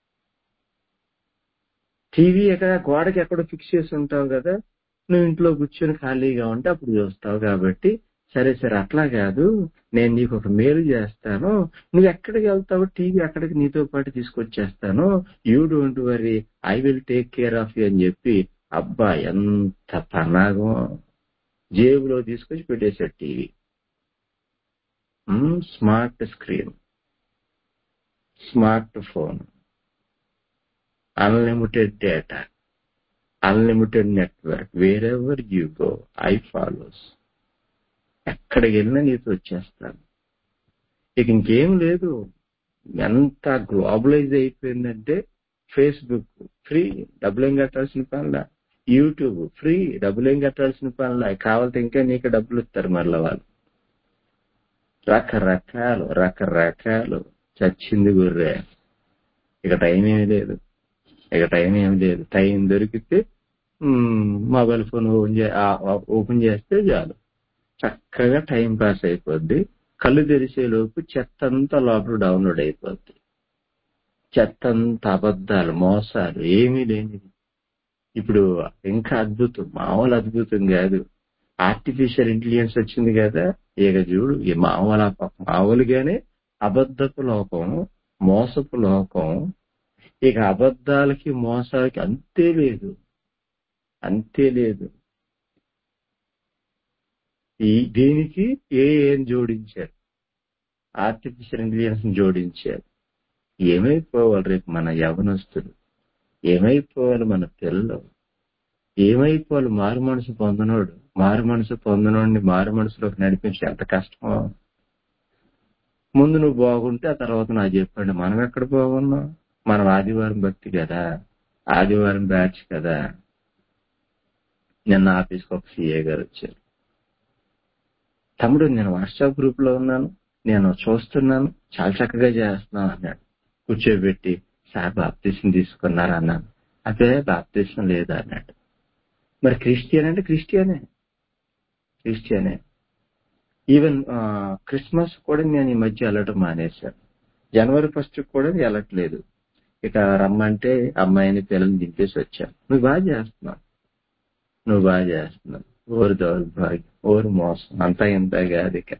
టీవీ ఎక్కడ గోడకి ఎక్కడో ఫిక్స్ చేసి ఉంటావు కదా నువ్వు ఇంట్లో కూర్చొని ఖాళీగా ఉంటే అప్పుడు చూస్తావు కాబట్టి సరే సరే అట్లా కాదు నేను నీకు ఒక మేలు చేస్తాను నువ్వు ఎక్కడికి వెళ్తావు టీవీ అక్కడికి నీతో పాటు తీసుకొచ్చేస్తాను you don't worry I will take care of you అని చెప్పి అబ్బా ఎంత పన్నాగం జేబులో తీసుకొచ్చి పెట్టేశాడు TV smart screen smart phone unlimited data unlimited network wherever you go I follows ఎక్కడికి వెళ్ళినా నీతో వచ్చేస్తాను ఇక ఇంకేం లేదు ఎంత గ్లోబలైజ్ అయిపోయిందంటే ఫేస్బుక్ ఫ్రీ డబ్బులు ఏం కట్టాల్సిన పనిలా యూట్యూబ్ ఫ్రీ డబ్బులు ఏం కట్టాల్సిన పనిలా కావాలంటే ఇంకా నీకు డబ్బులు ఇస్తారు మళ్ళీ వాళ్ళు రకరకాలు రకరకాలు చచ్చింది గుర్రే ఇక టైం ఏమీ లేదు ఇక టైం ఏమి లేదు టైం దొరికితే మ్, మొబైల్ ఫోన్ ఓపెన్ చే- ఆ- ఆ- ఓపెన్ చేస్తే చాలు చక్కగా టైం పాస్ అయిపోద్ది కళ్ళు తెరిసే లోపు చెత్త అంతా లోపల డౌన్లోడ్ అయిపోద్ది చెత్త అంతా అబద్ధాలు మోసాలు ఏమీ లేనిది ఇప్పుడు ఇంకా అద్భుతం మామూలు అద్భుతం కాదు ఆర్టిఫిషియల్ ఇంటెలిజెన్స్ వచ్చింది కదా ఇక చూడు ఈ మామూలు మామూలుగానే అబద్ధపు లోకం మోసపు లోకం ఇక అబద్ధాలకి మోసాలకి అంతే లేదు అంతే లేదు ఈ దీనికి ఏ ఏం జోడించారు ఆర్టిఫిషియల్ ఇంటెలిజెన్స్ జోడించారు ఏమైపోవాలి రేపు మన యవనస్తులు ఏమైపోవాలి మన పిల్లలు ఏమైపోవాలి మారు మనసు పొందనోడు మారు మనసు పొందనోడిని మారు మనసులోకి నడిపించి ఎంత కష్టమో ముందు నువ్వు బాగుంటే ఆ తర్వాత నాకు చెప్పండి మనం ఎక్కడ బాగున్నాం మనం ఆదివారం భక్తి కదా ఆదివారం బ్యాచ్ కదా నిన్న ఆఫీస్కి ఒక సిఏ గారు వచ్చారు తమ్ముడు నేను వాట్సాప్ గ్రూప్ లో ఉన్నాను నేను చూస్తున్నాను చాలా చక్కగా చేస్తున్నాను అన్నాడు కూర్చోబెట్టి సార్ బాప్తీసం తీసుకున్నారా అన్నాను అదే బాప్తీసం లేదా అన్నాడు మరి క్రిస్టియన్ అంటే క్రిస్టియనే క్రిస్టియనే ఈవెన్ క్రిస్మస్ కూడా నేను ఈ మధ్య వెళ్ళడం మానేశాను జనవరి ఫస్ట్ కూడా వెళ్ళట్లేదు ఇక రమ్మంటే అమ్మాయిని పిల్లల్ని దింపేసి వచ్చాను నువ్వు బాగా చేస్తున్నావు నువ్వు బాగా చేస్తున్నావు ఓరు దౌర్భాగ్యం ఓరు మోసం అంతా ఇంత కాదు ఇక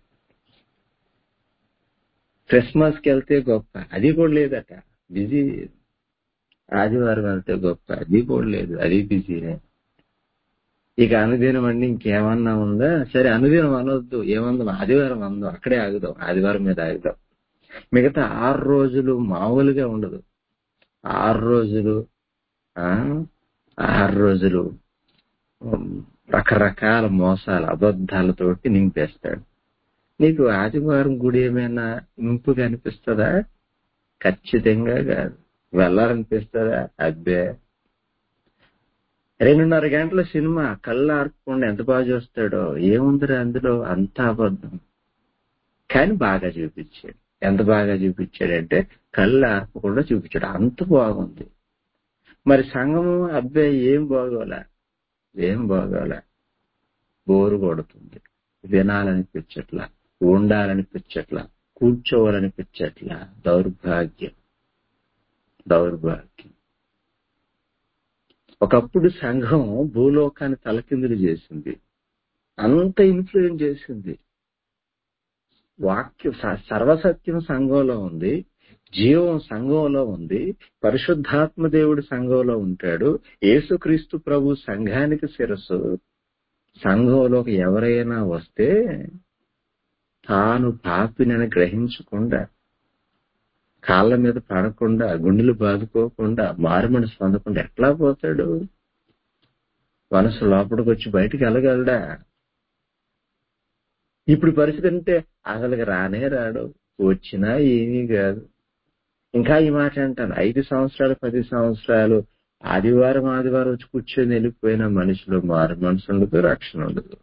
క్రిస్మస్ కి వెళ్తే గొప్ప అది కూడా లేదట బిజీ ఆదివారం వెళ్తే గొప్ప అది కూడా లేదు అది బిజీనే ఇక అనుదినం అండి ఇంకేమన్నా ఉందా సరే అనుదినం అనొద్దు ఏమందాం ఆదివారం అందాం అక్కడే ఆగుదాం ఆదివారం మీద ఆగుదాం మిగతా ఆరు రోజులు మామూలుగా ఉండదు ఆరు రోజులు ఆ ఆరు రోజులు ఉమ్, రకరకాల మోసాలు అబద్ధాలతోటి నింపేస్తాడు నీకు ఆదివారం గుడి ఏమైనా ఇంపుగా అనిపిస్తుందా ఖచ్చితంగా కాదు వెళ్ళాలనిపిస్తుందా అబ్బే రెండున్నర గంటల సినిమా కళ్ళు ఆర్పకుండా ఎంత బాగా చూస్తాడో ఏముందిరా అందులో అంత అబద్ధం కానీ బాగా చూపించాడు ఎంత బాగా చూపించాడంటే కళ్ళు ఆర్పకుండా చూపించాడు అంత బాగుంది మరి సంఘము అబ్బాయి ఏం బాగోలా ఏం బాగాలే బోరు కొడుతుంది వినాలనిపించట్లా ఉండాలనిపించట్లా కూర్చోవాలనిపించట్లా దౌర్భాగ్యం దౌర్భాగ్యం ఒకప్పుడు సంఘం భూలోకాన్ని తలకిందులు చేసింది అంత ఇన్ఫ్లుయెన్స్ చేసింది వాక్యం స- సర్వసత్యం సంఘంలో ఉంది జీవం సంఘంలో ఉంది పరిశుద్ధాత్మ దేవుడు సంఘంలో ఉంటాడు యేసుక్రీస్తు ప్రభు సంఘానికి శిరస్సు సంఘంలోకి ఎవరైనా వస్తే తాను పాపినని గ్రహించకుండా కాళ్ళ మీద పడకుండా గుండెలు బాదుకోకుండా మారుమనసు పొందకుండా ఎట్లా పోతాడు మనసు లోపలికి వచ్చి బయటికి వెళ్ళగలడా ఇప్పుడు పరిస్థితి అంటే అసలుకి రానే రాడు వచ్చినా ఏమీ కాదు ఇంకా ఈ మాట అంటాను ఐదు సంవత్సరాలు పది సంవత్సరాలు ఆదివారం ఆదివారం వచ్చి కూర్చొని వెళ్ళిపోయిన మనుషులు మారు మనసు ఉండదు రక్షణ ఉండదు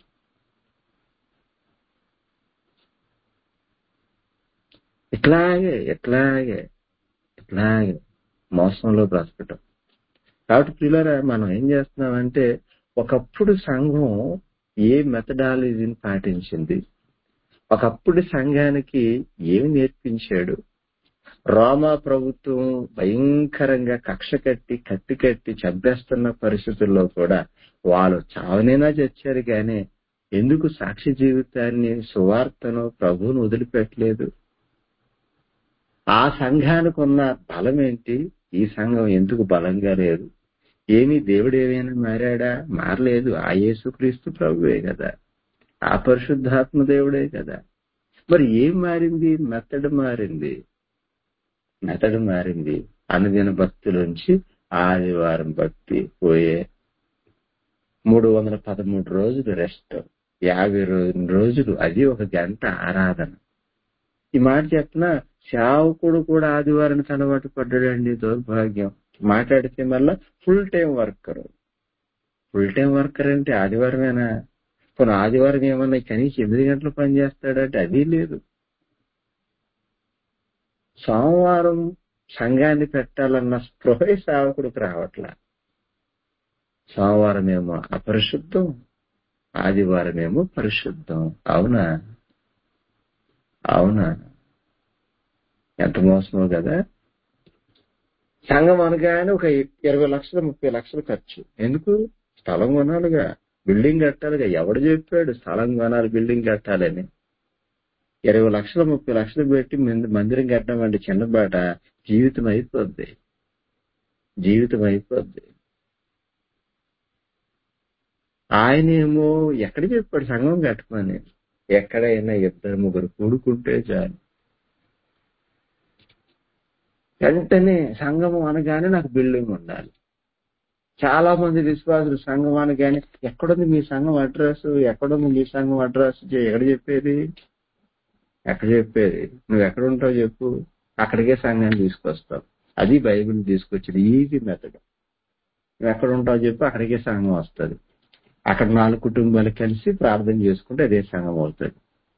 ఇట్లాగే ఇట్లాగే ఇట్లాగే మోసంలో బ్రతకటం కాబట్టి పిల్లరా మనం ఏం చేస్తున్నామంటే ఒకప్పుడు సంఘం ఏ మెథడాలజీని పాటించింది ఒకప్పుడు సంఘానికి ఏమి నేర్పించాడు రోమా ప్రభుత్వం భయంకరంగా కక్ష కట్టి కత్తి కట్టి చంపేస్తున్న పరిస్థితుల్లో కూడా వాళ్ళు చావనైనా చచ్చారు కానీ ఎందుకు సాక్షి జీవితాన్ని సువార్తను ప్రభువును వదిలిపెట్టలేదు ఆ సంఘానికి ఉన్న బలం ఏంటి ఈ సంఘం ఎందుకు బలంగా లేదు ఏమి దేవుడు ఏమైనా మారాడా మారలేదు ఆ యేసుక్రీస్తు ప్రభువే కదా ఆ పరిశుద్ధాత్మ దేవుడే కదా మరి ఏం మారింది మెత్తడు మారింది మెతడు మారింది అనుదిన భక్తులోంచి ఆదివారం భక్తి పోయే మూడు వందల పదమూడు రోజులు రెస్ట్ యాభై రో- రోజులు అది ఒక గంట ఆరాధన ఈ మాట చెప్పిన సేవకుడు కూడా ఆదివారానికి అలవాటు పడ్డాడండి దౌర్భాగ్యం మాట్లాడితే మళ్ళా full time worker full time worker అంటే ఆదివారమేనా కొన్ని ఆదివారం ఏమన్నా కనీసం ఎనిమిది గంటలు పని చేస్తాడంటే అది లేదు సోమవారం సంఘాన్ని పెట్టాలన్న స్పృహ సేవకుడికి రావట్లా సోమవారం ఏమో అపరిశుద్ధం ఆదివారం ఏమో పరిశుద్ధం అవునా అవునా ఎంత మోసమో కదా సంఘం అనగానే ఒక ఇరవై లక్షలు ముప్పై లక్షలు ఖర్చు ఎందుకు స్థలం కొనాలిగా బిల్డింగ్ కట్టాలిగా ఎవడు చెప్పాడు స్థలం కొనాలి బిల్డింగ్ కట్టాలని ఇరవై లక్షలు ముప్పై లక్షలు పెట్టి మంది- మందిరం కట్టడం అంటే చిన్నబాట జీవితం అయిపోద్ది జీవితం అయిపోద్ది ఆయన ఏమో ఎక్కడ చెప్పాడు సంఘం కట్టమని ఎక్కడైనా ఇద్దరు ముగ్గురు కూడుకుంటే చాలు వెంటనే సంఘం అనగానే నాకు బిల్డింగ్ ఉండాలి చాలా మంది విశ్వాసులు సంఘం అనగానే ఎక్కడుంది మీ సంఘం అడ్రస్ ఎక్కడుంది మీ సంఘం అడ్రస్ ఎక్కడ చెప్పేది ఎక్కడ చెప్పేది నువ్వు ఎక్కడ ఉంటావు చెప్పు అక్కడికే సంఘాన్ని తీసుకొస్తావు అది బైబిల్ తీసుకొచ్చింది ఈజీ మెథడ్ నువ్వు ఎక్కడ ఉంటావు చెప్పు అక్కడికే సంఘం వస్తుంది అక్కడ నాలుగు కుటుంబాలు కలిసి ప్రార్థన చేసుకుంటే అదే సంఘం అవుతుంది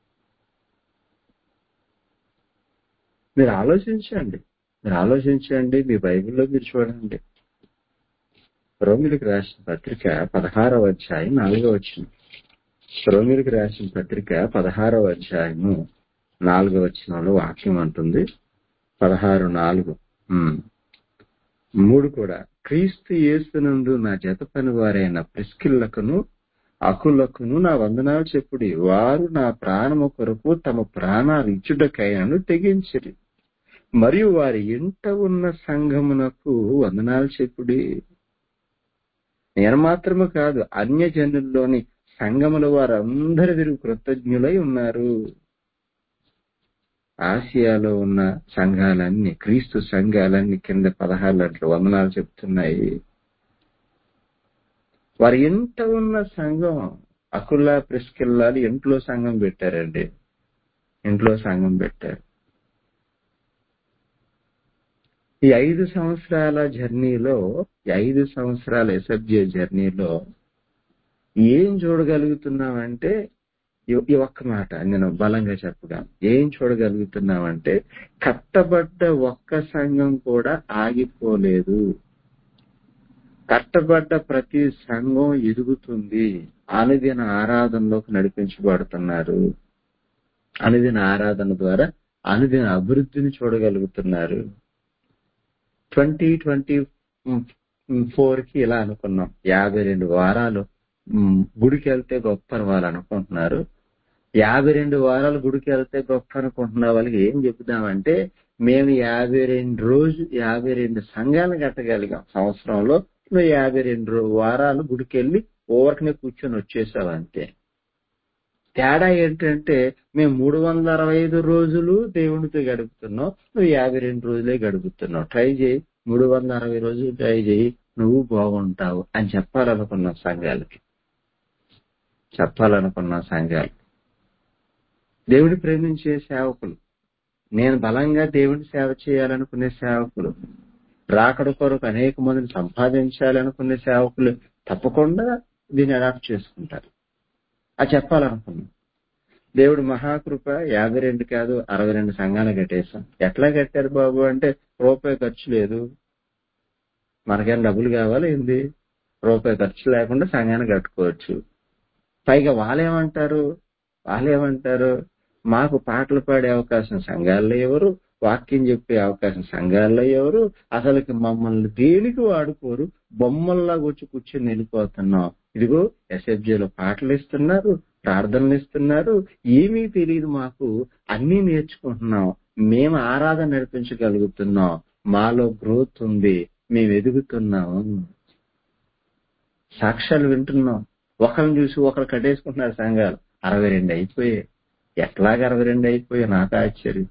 మీరు ఆలోచించండి మీరు ఆలోచించండి మీ బైబిల్లో మీరు చూడండి రోమిలకు రాసిన పత్రిక పదహారవ అధ్యాయం నాలుగో వచ్చిన రోమిలకు రాసిన పత్రిక పదహారవ అధ్యాయము నాలుగో వచనంలో వాక్యం అంటుంది పదహారు నాలుగు ఉమ్. మూడు కూడా క్రీస్తు యేసునందు నా జత పని వారైన ప్రిస్కిల్లకును అకులకును నా వందనాలు చెప్పుడి వారు నా ప్రాణము కొరకు తమ ప్రాణాలు ఇచ్చుటకైనను తెగించిరి మరియు వారి ఇంట ఉన్న సంఘమునకు వందనాలు చెప్పుడి నేను మాత్రము కాదు అన్య జనుల్లోని సంఘముల వారందరి వీరు కృతజ్ఞులై ఉన్నారు ఆసియాలో ఉన్న సంఘాలన్నీ క్రీస్తు సంఘాలన్నీ కింద పదహారు గంటల వందనాలు చెప్తున్నాయి వారి ఇంట ఉన్న సంఘం అకుల్లా ప్రిస్కిల్లాలు ఇంట్లో సంఘం పెట్టారండి ఇంట్లో సంఘం పెట్టారు ఈ ఐదు సంవత్సరాల జర్నీలో ఈ ఐదు సంవత్సరాల ఎస్ఎఫ్జే జర్నీలో ఏం చూడగలుగుతున్నామంటే ఈ- ఈ ఒక్క మాట నేను బలంగా చెప్పగా ఏం చూడగలుగుతున్నామంటే కట్టబడ్డ ఒక్క సంఘం కూడా ఆగిపోలేదు కట్టబడ్డ ప్రతి సంఘం ఎదుగుతుంది అనుదిన ఆరాధనలోకి నడిపించబడుతున్నారు అనుదిన ఆరాధన ద్వారా అనుదిన అభివృద్ధిని చూడగలుగుతున్నారు ట్వంటీ ట్వంటీ ఫోర్ కి ఇలా అనుకున్నాం యాభై రెండు వారాలు ఉమ్, గుడికి వెళ్తే గొప్ప అని వాళ్ళు అనుకుంటున్నారు యాభై రెండు వారాలు గుడికి వెళ్తే గొప్ప అనుకుంటున్న వాళ్ళకి ఏం చెబుదామంటే మేము యాభై రెండు రోజు యాభై రెండు సంఘాలు కట్టగలిగాం సంవత్సరంలో నువ్వు యాభై రెండు రో- వారాలు గుడికి వెళ్ళి ఓవర్కనే కూర్చొని వచ్చేసావు అంతే తేడా ఏంటంటే మేము మూడు వందల అరవై ఐదు రోజులు దేవునితో గడుపుతున్నావు నువ్వు యాభై రెండు రోజులే గడుపుతున్నావు ట్రై చేయి మూడు వందల అరవై రోజులు ట్రై చేయి నువ్వు బాగుంటావు అని చెప్పాలనుకున్నాం సంఘాలకి చెప్పాలనుకున్నాం సంఘాలు దేవుని ప్రేమించే సేవకులు నేను బలంగా దేవుని సేవ చేయాలనుకునే సేవకులు రాకడ కొరకు అనేక మందిని సంపాదించాలనుకునే సేవకులు తప్పకుండా దీన్ని అడాప్ట్ చేసుకుంటారు అది చెప్పాలనుకున్నాం దేవుడు మహాకృప యాభై రెండు కాదు అరవై రెండు సంఘాలు కట్టేశాం ఎట్లా కట్టారు బాబు అంటే రూపాయి ఖర్చు లేదు మనకేం డబ్బులు కావాలి ఏంది రూపాయి ఖర్చు లేకుండా సంఘాన్ని కట్టుకోవచ్చు పైగా వాళ్ళేమంటారు వాళ్ళేమంటారు మాకు పాటలు పాడే అవకాశం సంఘాల్లో ఎవరు వాక్యం చెప్పే అవకాశం సంఘాల్లో ఎవరు అసలుకి మమ్మల్ని దేనికి వాడుకోరు బొమ్మల్లాగా వచ్చి కూర్చొని వెళ్ళిపోతున్నాం ఇదిగో ఎస్ఎఫ్జేలో పాటలు ఇస్తున్నారు ప్రార్థనలు ఇస్తున్నారు ఏమీ తెలియదు మాకు అన్నీ నేర్చుకుంటున్నాం మేము ఆరాధన నడిపించగలుగుతున్నాం మాలో గ్రోత్ ఉంది మేము ఎదుగుతున్నాము సాక్ష్యాలు వింటున్నాం ఒకరిని చూసి ఒకరు కట్టేసుకుంటున్నారు సంఘాలు అరవై రెండు అయిపోయాయి ఎట్లాగ అరవై రెండు అయిపోయాయి నాకు ఆశ్చర్యం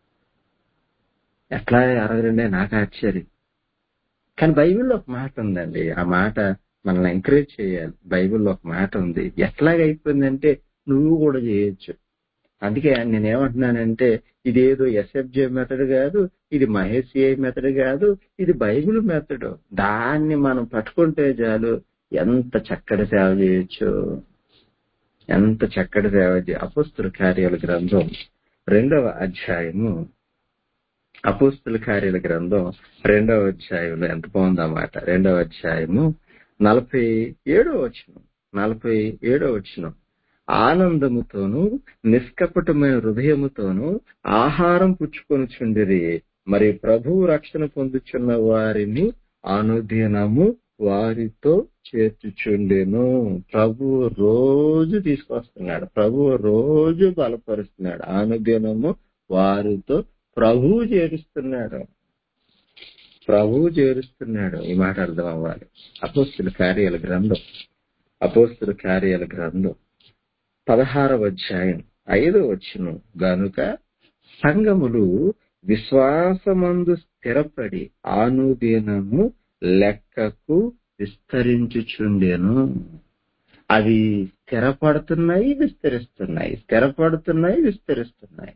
ఎట్లా అరవై రెండే నాకు ఆశ్చర్యం కానీ బైబిల్లో ఒక మాట ఉందండి ఆ మాట మనల్ని ఎంకరేజ్ చేయాలి బైబిల్లో ఒక మాట ఉంది ఎట్లాగ అయిపోయిందంటే నువ్వు కూడా చేయొచ్చు అందుకే నేనేమంటున్నానంటే ఇదేదో ఎస్ఎఫ్జే మెథడ్ కాదు ఇది మహేసిఐ మెథడ్ కాదు ఇది బైబిల్ మెథడ్ దాన్ని మనం పట్టుకుంటే చాలు ఎంత చక్కటి సేవ చేయొచ్చు ఎంత చక్కటి సేవ చేయ అపుస్తుల కార్యాల గ్రంథం రెండవ అధ్యాయము అపుస్తుల కార్యాల గ్రంథం రెండవ అధ్యాయంలో ఎంత బాగుందన్నమాట రెండవ అధ్యాయము నలభై ఏడో వచ్చిన నలభై ఏడో వచ్చిన ఆనందముతోను నిష్కపటమైన హృదయముతోను ఆహారం పుచ్చుకొని చుండిరి మరి ప్రభువు రక్షణ పొందుచున్న వారిని అనుదినము వారితో చేర్చుచుండెను ప్రభువు రోజు తీసుకొస్తున్నాడు ప్రభువు రోజు బలపరుస్తున్నాడు అనుదినము వారితో ప్రభువు చేరుస్తున్నాడు ప్రభువు చేరుస్తున్నాడు ఈ మాట అర్థం అవ్వాలి అపోస్తుల కార్యాల గ్రంథం అపోస్తుల కార్యాల గ్రంథం పదహారవ అధ్యాయం ఐదో వచ్చును గనుక సంఘములు విశ్వాసమందు స్థిరపడి ఆనుదీనము లెక్కకు విస్తరించుచుండెను అవి స్థిరపడుతున్నాయి విస్తరిస్తున్నాయి స్థిరపడుతున్నాయి విస్తరిస్తున్నాయి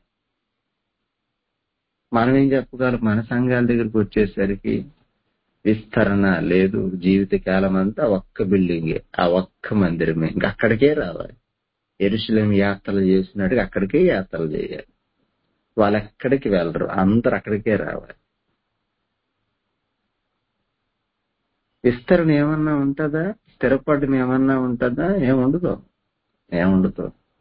మనం ఏం చెప్పగలం మన సంఘాల దగ్గరికి వచ్చేసరికి విస్తరణ లేదు జీవిత కాలం అంతా ఒక్క బిల్డింగే ఆ ఒక్క మందిరమే ఇంకా అక్కడికే రావాలి ఎరుశలేం యాత్రలు చేసినట్టుగా అక్కడికే యాత్రలు చేయాలి వాళ్ళు ఎక్కడికి వెళ్ళరు అందరు అక్కడికే రావాలి విస్తరణ ఏమన్నా ఉంటుందా స్థిరపడడం ఏమన్నా ఉంటుందా ఏముండదు ఏముండదు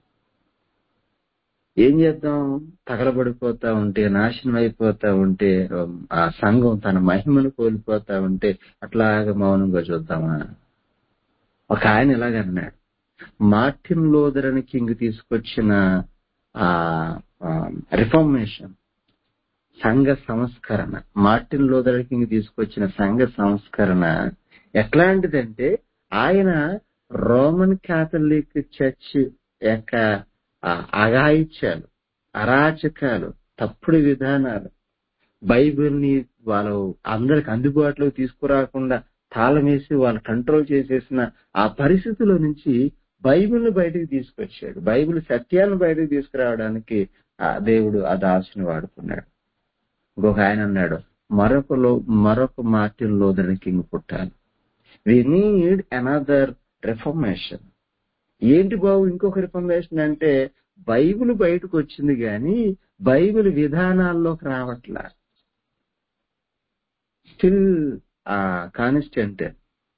ఏం చేద్దాం తగలబడిపోతా ఉంటే నాశనం అయిపోతా ఉంటే ఆ సంఘం తన మహిమను కోల్పోతా ఉంటే అట్లాగా మౌనంగా చూద్దామా ఒక ఆయన ఇలాగన్నాడు మార్టిన్ లోదరని కింగ్ తీసుకొచ్చిన ఆ రిఫర్మేషన్ సంఘ సంస్కరణ మార్టిన్ లోదర్ కింగ్ తీసుకొచ్చిన సంఘ సంస్కరణ ఎట్లాంటిదంటే ఆయన రోమన్ క్యాథలిక్ చర్చ్ యొక్క అగాయిత్యాలు అరాచకాలు తప్పుడు విధానాలు బైబిల్ని వాళ్ళు అందరికి అందుబాటులోకి తీసుకురాకుండా తాళమేసి వాళ్ళు కంట్రోల్ చేసేసిన ఆ పరిస్థితుల నుంచి బైబిల్ని బయటకు తీసుకొచ్చాడు బైబిల్ సత్యాన్ని బయటకు తీసుకురావడానికి ఆ దేవుడు ఆ దాసుని వాడుకున్నాడు ఇంకొక ఆయన అన్నాడు మరొక లో మరొక మార్టిన్ లోదర్ కింగ్ పుట్టాలి వి నీడ్ అనదర్ రిఫర్మేషన్ ఏంటి బాబు ఇంకొక రిఫర్మేషన్ అంటే బైబిల్ బయటకు వచ్చింది కానీ బైబిల్ విధానాల్లోకి రావట్లా స్టిల్ ఆ కాన్స్టెంట్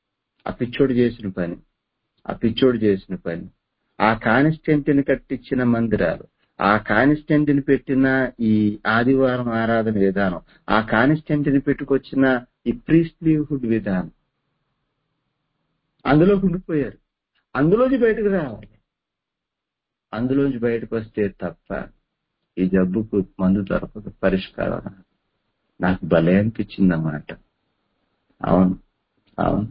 ఆ పిచ్చోడు చేసిన పని ఆ పిచ్చోడు చేసిన పని ఆ కానిస్టెంట్ ని కట్టించిన మందిరాలు ఆ కానిస్టెంట్ ని పెట్టిన ఈ ఆదివారం ఆరాధన విధానం ఆ కానిస్టెంట్ ని పెట్టుకొచ్చిన ఈ ప్రీస్లీహుడ్ విధానం అందులోకి ఉండిపోయారు అందులోంచి బయటకు రావాలి అందులోంచి బయటకు వస్తే తప్ప ఈ జబ్బుకు మందు దొరకదు పరిష్కారం నాకు భలే అనిపించింది అన్నమాట అవును అవును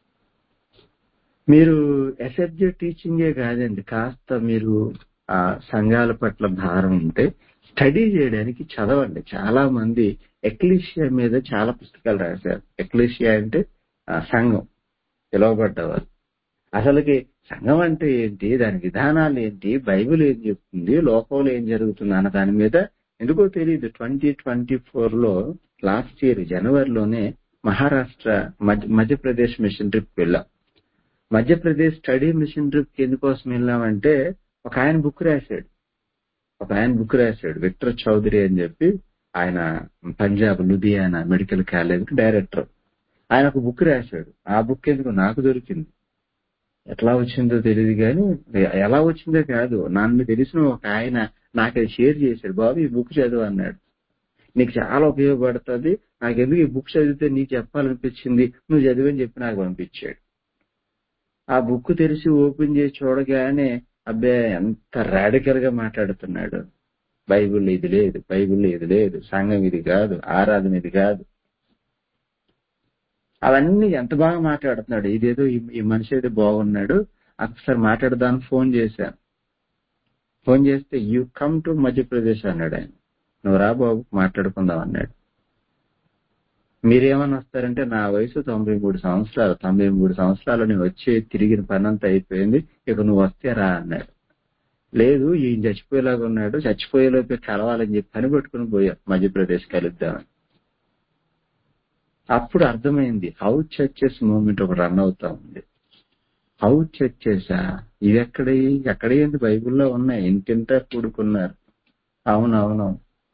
మీరు ఎస్ఎఫ్జే టీచింగే కాదండి కాస్త మీరు ఆ సంఘాల పట్ల భారం ఉంటే స్టడీ చేయడానికి చదవండి చాలా మంది ఎక్లీషియా మీద చాలా పుస్తకాలు రాశారు ఎక్లీషియా అంటే ఆ, సంఘం పిలువబడ్డవారు అసలుకి సంఘం అంటే ఏంటి దాని విధానాలు ఏంటి బైబిల్ ఏం చెప్తుంది లోకంలో ఏం జరుగుతుంది అన్న దాని మీద ఎందుకో తెలియదు ట్వంటీ ట్వంటీ ఫోర్ లో లాస్ట్ ఇయర్ జనవరిలోనే మహారాష్ట్ర మధ్య మధ్యప్రదేశ్ మిషన్ ట్రిప్ వెళ్ళాం మధ్యప్రదేశ్ స్టడీ మిషన్ ట్రిప్ ఎందుకోసం వెళ్ళామంటే ఒక ఆయన బుక్ రాశాడు ఒక ఆయన బుక్ రాశాడు విక్టర్ చౌదరి అని చెప్పి ఆయన Punjab Ludhiana medical college director ఆయన ఒక బుక్ రాశాడు ఆ బుక్ ఎందుకు నాకు దొరికింది ఎట్లా వచ్చిందో తెలియదు కానీ ఎలా వచ్చిందో కాదు నన్ను తెలిసిన ఒక ఆయన నాకు అది షేర్ చేశాడు బాబు ఈ బుక్ చదువు అన్నాడు నీకు చాలా ఉపయోగపడుతుంది నాకు ఎందుకు ఈ బుక్ చదివితే నీకు చెప్పాలనిపించింది నువ్వు చదివని చెప్పి నాకు పంపించాడు ఆ బుక్ తెరిచి ఓపెన్ చేసి చూడగానే అబ్బే ఎంత రాడికల్ గా మాట్లాడుతున్నాడు బైబిల్ ఇది లేదు బైబిల్ ఇది లేదు సంఘం ఇది కాదు ఆరాధన ఇది కాదు అవన్నీ ఎంత బాగా మాట్లాడుతున్నాడు ఇదేదో ఈ- ఈ మనిషి అయితే బాగున్నాడు ఒకసారి మాట్లాడదాని ఫోన్ చేశాను ఫోన్ చేస్తే యూ కమ్ టు మధ్యప్రదేశ్ అన్నాడు ఆయన నువ్వు రా బాబు మాట్లాడుకుందాం అన్నాడు మీరేమని వస్తారంటే నా వయసు తొంభై మూడు సంవత్సరాలు తొంభై మూడు సంవత్సరాలు నేను వచ్చి తిరిగిన పని అంతా అయిపోయింది ఇక నువ్వు వస్తే రా అన్నాడు లేదు ఈయన చచ్చిపోయేలాగా ఉన్నాడు చచ్చిపోయేలోపే కలవాలని చెప్పి పని పెట్టుకుని పోయాం మధ్యప్రదేశ్ కలుద్దామని అప్పుడు అర్థమైంది హౌ చర్చెస్ మూమెంట్ ఒక రన్ అవుతా ఉంది హౌ చర్చెసా ఇవి ఎక్కడ ఎక్కడ ఏంటి బైబిల్లో ఉన్నాయి ఇంటింటా కూడుకున్నారు అవునవును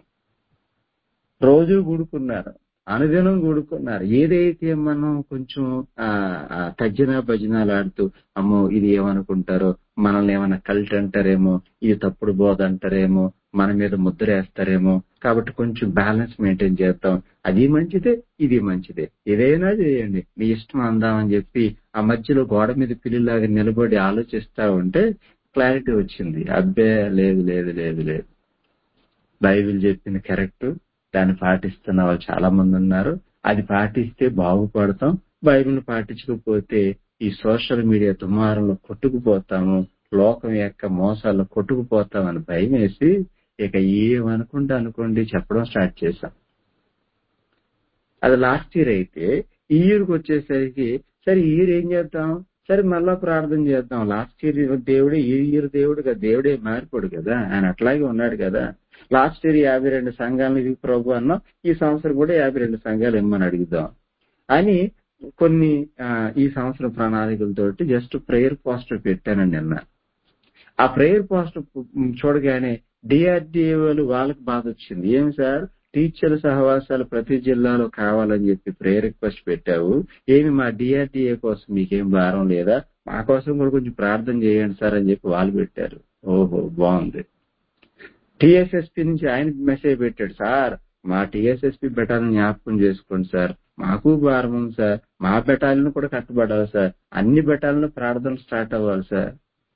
రోజు కూడుకున్నారు అనుదినం కూడుకున్నారు ఏదైతే మనం కొంచెం ఆ ఆ తజ్జన భజనాలు ఆడుతూ అమ్మో ఇది ఏమనుకుంటారో మనల్ని ఏమైనా కల్ట్ అంటారేమో ఇది తప్పుడు బోధ అంటారేమో మన మీద ముద్ర వేస్తారేమో కాబట్టి కొంచెం బ్యాలెన్స్ మెయింటైన్ చేద్దాం అది మంచిదే ఇది మంచిదే ఏదైనా చేయండి మీ ఇష్టం అందామని చెప్పి ఆ మధ్యలో గోడ మీద పిల్లిలాగా నిలబడి ఆలోచిస్తా ఉంటే క్లారిటీ వచ్చింది అబ్బే లేదు లేదు లేదు లేదు బైబిల్ చెప్పింది కరెక్ట్ దాన్ని పాటిస్తున్న వాళ్ళు చాలా మంది ఉన్నారు అది పాటిస్తే బాగుపడతాం బైబిల్ పాటించకపోతే ఈ సోషల్ మీడియా దుమారంలో కొట్టుకుపోతాము లోకం యొక్క మోసాల్లో కొట్టుకుపోతామని భయం వేసి ఇక ఏమనుకుంటే అనుకోండి చెప్పడం స్టార్ట్ చేశాం అది లాస్ట్ ఇయర్ అయితే ఈ ఇయర్కి వచ్చేసరికి సరే ఈ ఇయర్ ఏం చేద్దాం సరే మళ్ళా ప్రార్థన చేద్దాం లాస్ట్ ఇయర్ దేవుడే ఈ ఇయర్ దేవుడు కదా దేవుడే మారిపోడు కదా ఆయన అట్లాగే ఉన్నాడు కదా లాస్ట్ ఇయర్ యాభై రెండు సంఘాలను ఇది ప్రభు అన్నాం ఈ సంవత్సరం కూడా యాభై రెండు సంఘాలు ఇమ్మని అడుగుదాం అని కొన్ని ఆ, ఈ సంవత్సరం ప్రణాళికలతోటి జస్ట్ ప్రేయర్ పోస్టర్ పెట్టానండి నిన్న ఆ ప్రేయర్ పోస్టర్ చూడగానే డిఆర్డిఏ వాళ్ళు వాళ్ళకి బాధ వచ్చింది ఏం సార్ టీచర్ల సహవాసాలు ప్రతి జిల్లాలో కావాలని చెప్పి ప్రేయర్ రిక్వెస్ట్ పెట్టావు ఏమి మా డిఆర్డిఏ కోసం మీకేం భారం లేదా మా కోసం కూడా కొంచెం ప్రార్థన చేయండి సార్ అని చెప్పి వాళ్ళు పెట్టారు ఓహో బాగుంది టిఎస్ఎస్పి నుంచి ఆయన మెసేజ్ పెట్టాడు సార్ మా టిఎస్ఎస్పి బెటాలియన్ జ్ఞాపకం చేసుకోండి సార్ మాకు భారం ఉంది సార్ మా బెటాలియన్ కూడా కట్టుబడాలి సార్ అన్ని బెటాలియన్ ప్రార్థనలు స్టార్ట్ అవ్వాలి సార్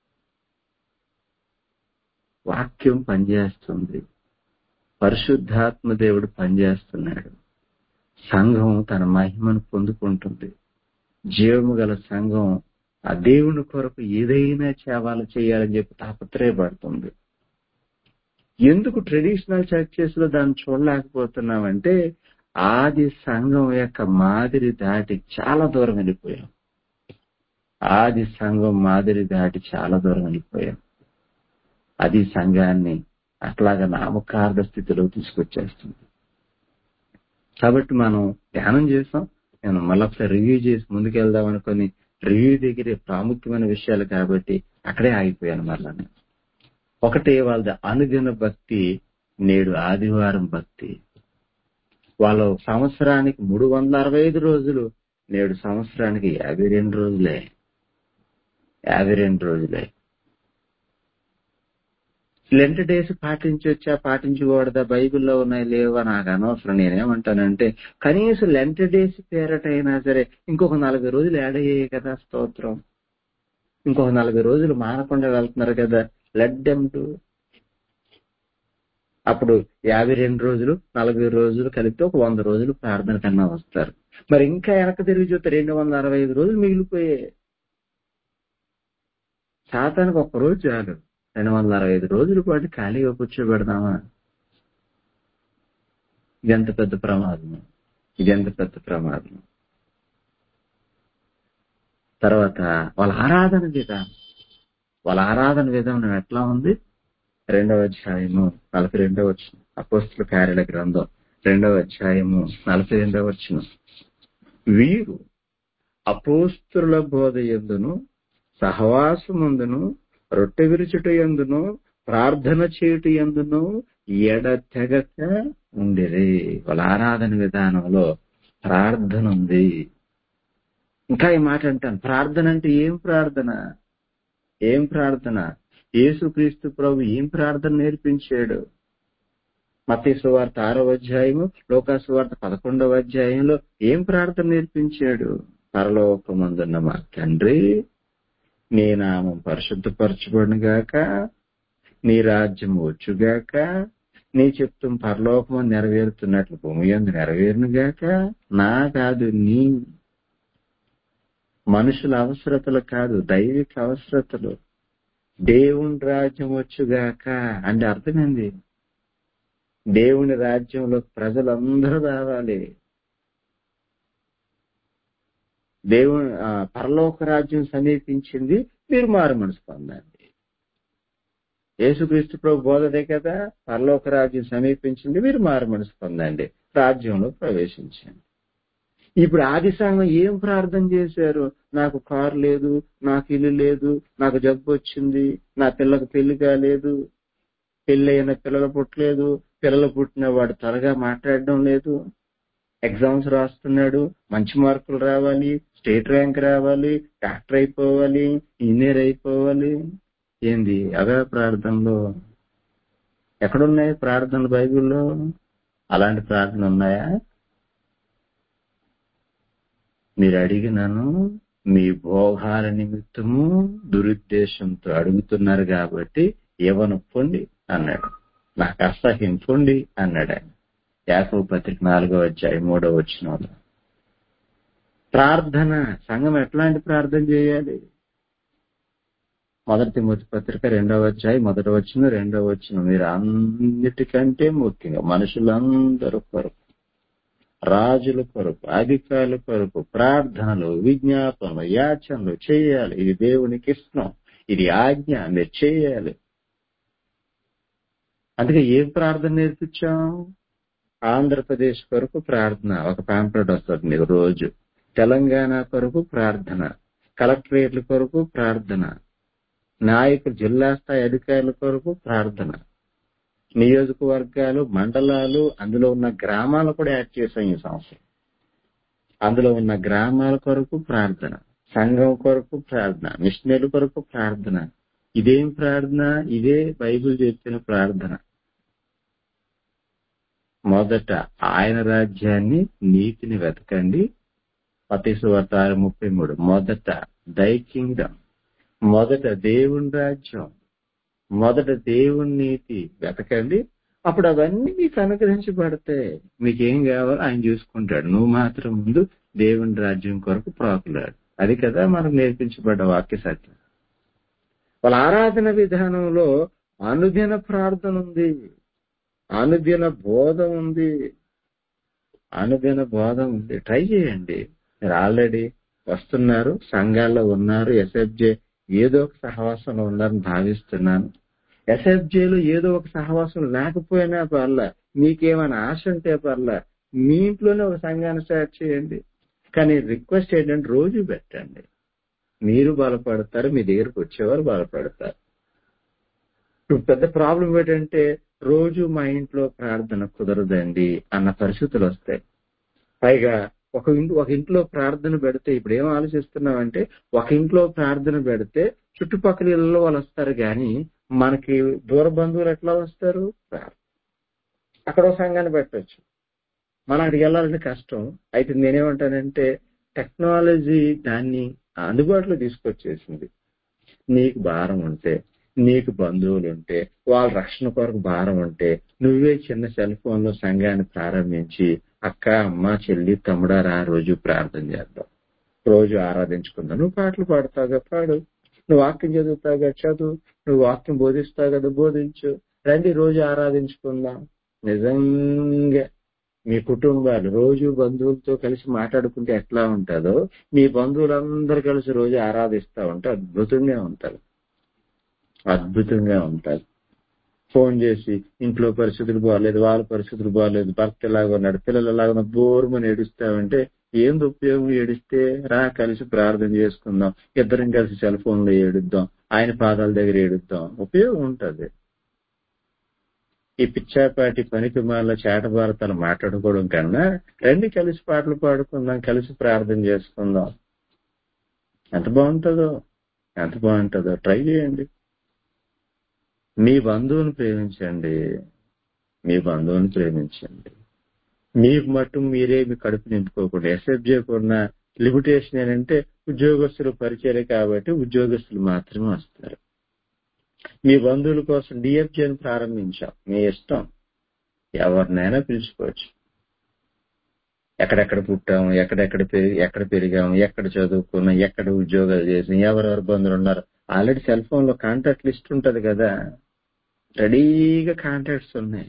వాక్యం పనిచేస్తుంది పరిశుద్ధాత్మ దేవుడు పనిచేస్తున్నాడు సంఘం తన మహిమను పొందుకుంటుంది జీవము గల సంఘం ఆ దేవుని కొరకు ఏదైనా సేవలు చేయాలని చెప్పి తాపత్రయపడుతుంది ఎందుకు ట్రెడిషనల్ చర్చెస్ లో దాన్ని చూడలేకపోతున్నామంటే ఆది సంఘం యొక్క మాదిరి దాటి చాలా దూరం వెళ్ళిపోయాం ఆది సంఘం మాదిరి దాటి చాలా దూరం వెళ్ళిపోయాం అది సంఘాన్ని అట్లాగా నామకార్థ స్థితిలో తీసుకొచ్చేస్తుంది కాబట్టి మనం ధ్యానం చేసాం నేను మళ్ళీ ఒకసారి రివ్యూ చేసి ముందుకెళ్దాం అనుకుని రివ్యూ దగ్గరే ప్రాముఖ్యమైన విషయాలు కాబట్టి అక్కడే ఆగిపోయాను మళ్ళా నేను ఒకటే వాళ్ళది అనుదిన భక్తి నేడు ఆదివారం భక్తి వాళ్ళు సంవత్సరానికి మూడు వందల అరవై ఐదు రోజులు నేడు సంవత్సరానికి యాభై రెండు రోజులే యాభై రెండు రోజులే లెంట్ డేస్ పాటించొచ్చా పాటించకూడదా బైబిల్లో ఉన్నాయి లేవా నాకు అనవసరం నేనేమంటానంటే కనీసం లెంట్ డేస్ పేరటైనా సరే ఇంకొక నలభై రోజులు యాడ్ అయ్యాయి కదా స్తోత్రం ఇంకొక నలభై రోజులు మానకుండా వెళ్తున్నారు కదా లెట్ డెమ్ టు అప్పుడు యాభై రెండు రోజులు నలభై రోజులు కలిపితే ఒక వంద రోజులు ప్రార్థన కన్నా వస్తారు మరి ఇంకా వెనక తిరిగి చూస్తే రెండు వందల అరవై ఐదు రోజులు మిగిలిపోయాయి శాతానికి ఒక్క రోజు చాలు రెండు వందల అరవై ఐదు రోజుల పాటు ఖాళీగా కూర్చోబెడదామా ఇదెంత పెద్ద ప్రమాదం ఇదెంత పెద్ద ప్రమాదం తర్వాత వాళ్ళ ఆరాధన విధానం వాళ్ళ ఆరాధన విధానం ఎట్లా ఉంది రెండవ అధ్యాయము నలభై రెండవ వచ్చిన అపోస్తుల కార్యాల గ్రంథం రెండవ అధ్యాయము నలభై రెండవ వచ్చిన వీరు అపోస్తుల బోధ ఎందును సహవాసమందును రొట్టె విరుచుట ఎందును ప్రార్థన చేయుట ఎందును ఎడతెగక ఉండిరి వాళ్ళ ఆరాధన విధానంలో ప్రార్థన ఉంది ఇంకా ఈ మాట అంటాను ప్రార్థన అంటే ఏం ప్రార్థన ఏం ప్రార్థన యేసుక్రీస్తు ప్రభు ఏం ప్రార్థన నేర్పించాడు మతీ సువార్త ఆరో అధ్యాయము లోకా సువార్త పదకొండవ అధ్యాయంలో ఏం ప్రార్థన నేర్పించాడు పరలోకమందున్న మా తండ్రి నీ నామం పరిశుద్ధపరచబడిన గాక నీ రాజ్యం వచ్చుగాక నీ చిత్తం పరలోకము నెరవేరుతున్నట్లు భూమి ఎందు నెరవేరును గాక నా కాదు నీ మనుషుల అవసరతలు కాదు దైవిక అవసరతలు దేవుని రాజ్యం వచ్చుగాక అంటే అర్థమైంది దేవుని రాజ్యంలో ప్రజలందరూ రావాలి దేవుని ఆ, పరలోక రాజ్యం సమీపించింది మీరు మారు మనసు పొందండి యేసుక్రీస్తు ప్రభు బోధదే కదా పరలోక రాజ్యం సమీపించింది మీరు మారు మనసు పొందండి రాజ్యంలో ప్రవేశించండి ఇప్పుడు ఆది సంఘం ఏం ప్రార్థన చేశారు నాకు కారు లేదు నాకు ఇల్లు లేదు నాకు జబ్బు వచ్చింది నా పిల్లకు పెళ్లి కాలేదు పెళ్లి అయిన పిల్లలు పుట్టలేదు పిల్లలు పుట్టిన వాడు త్వరగా మాట్లాడడం లేదు ఎగ్జామ్స్ రాస్తున్నాడు మంచి మార్కులు రావాలి స్టేట్ ర్యాంక్ రావాలి డాక్టర్ అయిపోవాలి ఇంజనీర్ అయిపోవాలి ఏంది అవే ప్రార్థనలు ఎక్కడున్నాయి ప్రార్థనలు బైబిల్లో అలాంటి ప్రార్థన ఉన్నాయా మీరు అడిగినను మీ భోగాల నిమిత్తము దురుద్దేశంతో అడుగుతున్నారు కాబట్టి ఎవను పొండి అన్నాడు నాకు అసహ్యం పొండి అన్నాడు ఆయన యాకవ పత్రిక నాలుగో అధ్యాయం మూడో వచ్చిన ప్రార్థన సంఘం ఎట్లాంటి ప్రార్థన చేయాలి మొదటి మొదటి పత్రిక రెండవ అధ్యాయం మొదటి వచ్చిన రెండవ వచ్చిన మీరు అన్నిటికంటే ముఖ్యంగా మనుషులందరూ కొరకు రాజుల కొరకు అధికారుల కొరకు ప్రార్థనలు విజ్ఞాపనలు యాచనలు చేయాలి ఇది దేవునికి ఇష్టం ఇది ఆజ్ఞ మీరు చేయాలి అందుకే ఏం ప్రార్థన నేర్పించాం ఆంధ్రప్రదేశ్ కొరకు ప్రార్థన ఒక పాంప్లెట్ వస్తుంది మీకు రోజు తెలంగాణ కొరకు ప్రార్థన కలెక్టరేట్ల కొరకు ప్రార్థన నాయకులు జిల్లా స్థాయి అధికారుల కొరకు ప్రార్థన నియోజకవర్గాలు మండలాలు అందులో ఉన్న గ్రామాలు కూడా యాడ్ చేశాం ఈ సంవత్సరం అందులో ఉన్న గ్రామాల కొరకు ప్రార్థన సంఘం కొరకు ప్రార్థన మిషనరీ కొరకు ప్రార్థన ఇదేం ప్రార్థన ఇదే బైబిల్ చెప్పిన ప్రార్థన మొదట ఆయన రాజ్యాన్ని నీతిని వెతకండి పతీసువార్త ఆరు ముప్పై మూడు మొదట దై కింగ్డమ్ మొదట దేవుని రాజ్యం మొదట దేవుని నీతి వెతకండి అప్పుడు అవన్నీ మీకు అనుగ్రహించబడతాయి మీకేం కావాలో ఆయన చూసుకుంటాడు నువ్వు మాత్రం ముందు దేవుని రాజ్యం కొరకు ప్రాకులాడు అది కదా మనకు నేర్పించబడ్డ వాక్య సత్యం వాళ్ళ ఆరాధన విధానంలో అనుదిన ప్రార్థన ఉంది అనుదిన బోధ ఉంది అనుదిన బోధ ఉంది ట్రై చేయండి మీరు ఆల్రెడీ వస్తున్నారు సంఘాల్లో ఉన్నారు ఎస్ఎఫ్జే ఏదో ఒక సహవాసంలో ఉన్నారని భావిస్తున్నాను ఎస్ఎఫ్జేలో ఏదో ఒక సహవాసం లేకపోయినా పర్లా మీకేమైనా ఆశ ఉంటే పర్లా మీ ఇంట్లోనే ఒక సంఘాన్ని స్టార్ట్ చేయండి కానీ రిక్వెస్ట్ ఏంటంటే రోజు పెట్టండి మీరు బలపడతారు మీ దగ్గరకు వచ్చేవారు బలపడతారు ఇప్పుడు పెద్ద ప్రాబ్లం ఏంటంటే రోజు మా ఇంట్లో ప్రార్థన కుదరదండి అన్న పరిస్థితులు వస్తాయి పైగా ఒక ఇంటి ఒక ఇంట్లో ప్రార్థన పెడితే ఇప్పుడు ఏం ఆలోచిస్తున్నామంటే ఒక ఇంట్లో ప్రార్థన పెడితే చుట్టుపక్కల ఇళ్ళలో వాళ్ళు వస్తారు కానీ మనకి దూర బంధువులు ఎట్లా వస్తారు రారు. అక్కడ ఒక సంఘాన్ని పెట్టొచ్చు మనం అక్కడికి వెళ్ళాలంటే కష్టం అయితే నేనేమంటానంటే టెక్నాలజీ దాన్ని అందుబాటులో తీసుకొచ్చేసింది నీకు భారం ఉంటే నీకు బంధువులు ఉంటే వాళ్ళ రక్షణ కొరకు భారం ఉంటే నువ్వే చిన్న సెల్ ఫోన్ లో సంఘాన్ని ప్రారంభించి అక్క అమ్మ చెల్లి తమ్ముడా రా రోజు ప్రార్థన చేద్దాం రోజు ఆరాధించుకుందాం నువ్వు పాటలు పాడతావుగా పాడు నువ్వు వాక్యం చదువుతావుగా చదువు నువ్వు వాక్యం బోధిస్తావు కదా బోధించు రండి రోజు ఆరాధించుకుందాం నిజంగా మీ కుటుంబాలు రోజు బంధువులతో కలిసి మాట్లాడుకుంటే ఎట్లా ఉంటుందో మీ బంధువులందరూ కలిసి రోజు ఆరాధిస్తా ఉంటే అద్భుతంగా ఉంటారు అద్భుతంగా ఉంటారు ఫోన్ చేసి ఇంట్లో పరిస్థితులు బాగాలేదు వాళ్ళ పరిస్థితులు బాగాలేదు భర్త ఎలాగ ఉన్నాడు పిల్లలు ఎలాగ ఉన్నారు బోరుమని ఏడుస్తామంటే ఏంది ఉపయోగం ఏడిస్తే రా కలిసి ప్రార్థన చేసుకుందాం ఇద్దరం కలిసి సెల్ ఫోన్ లో ఏడుద్దాం ఆయన పాదాల దగ్గర ఏడుద్దాం ఉపయోగం ఉంటది ఈ పిచ్చాపాటి పనికి మాల చేట భారతాలు మాట్లాడుకోవడం కన్నా రండి కలిసి పాటలు పాడుకుందాం కలిసి ప్రార్థన చేసుకుందాం ఎంత బాగుంటుందో ఎంత బాగుంటుందో ట్రై చేయండి మీ బంధువుని ప్రేమించండి మీ బంధువుని ప్రేమించండి మీకు మట్టు మీరే మీ కడుపు నింపుకోకుండా ఎస్ఎఫ్జేకి ఉన్న లిమిటేషన్ ఏంటంటే ఉద్యోగస్తులు పరిచయం కాబట్టి ఉద్యోగస్తులు మాత్రమే వస్తారు మీ బంధువుల కోసం డిఎఫ్జేని ప్రారంభించాం మీ ఇష్టం ఎవరినైనా పిలుచుకోవచ్చు ఎక్కడెక్కడ పుట్టాము ఎక్కడెక్కడ పెరిగి ఎక్కడ పెరిగాము ఎక్కడ చదువుకున్నాం ఎక్కడ ఉద్యోగాలు చేసాం ఎవరెవరు బంధువులు ఉన్నారు ఆల్రెడీ సెల్ ఫోన్ లో కాంటాక్ట్ లిస్ట్ ఉంటది కదా రెడీగా కాంటాక్ట్స్ ఉన్నాయి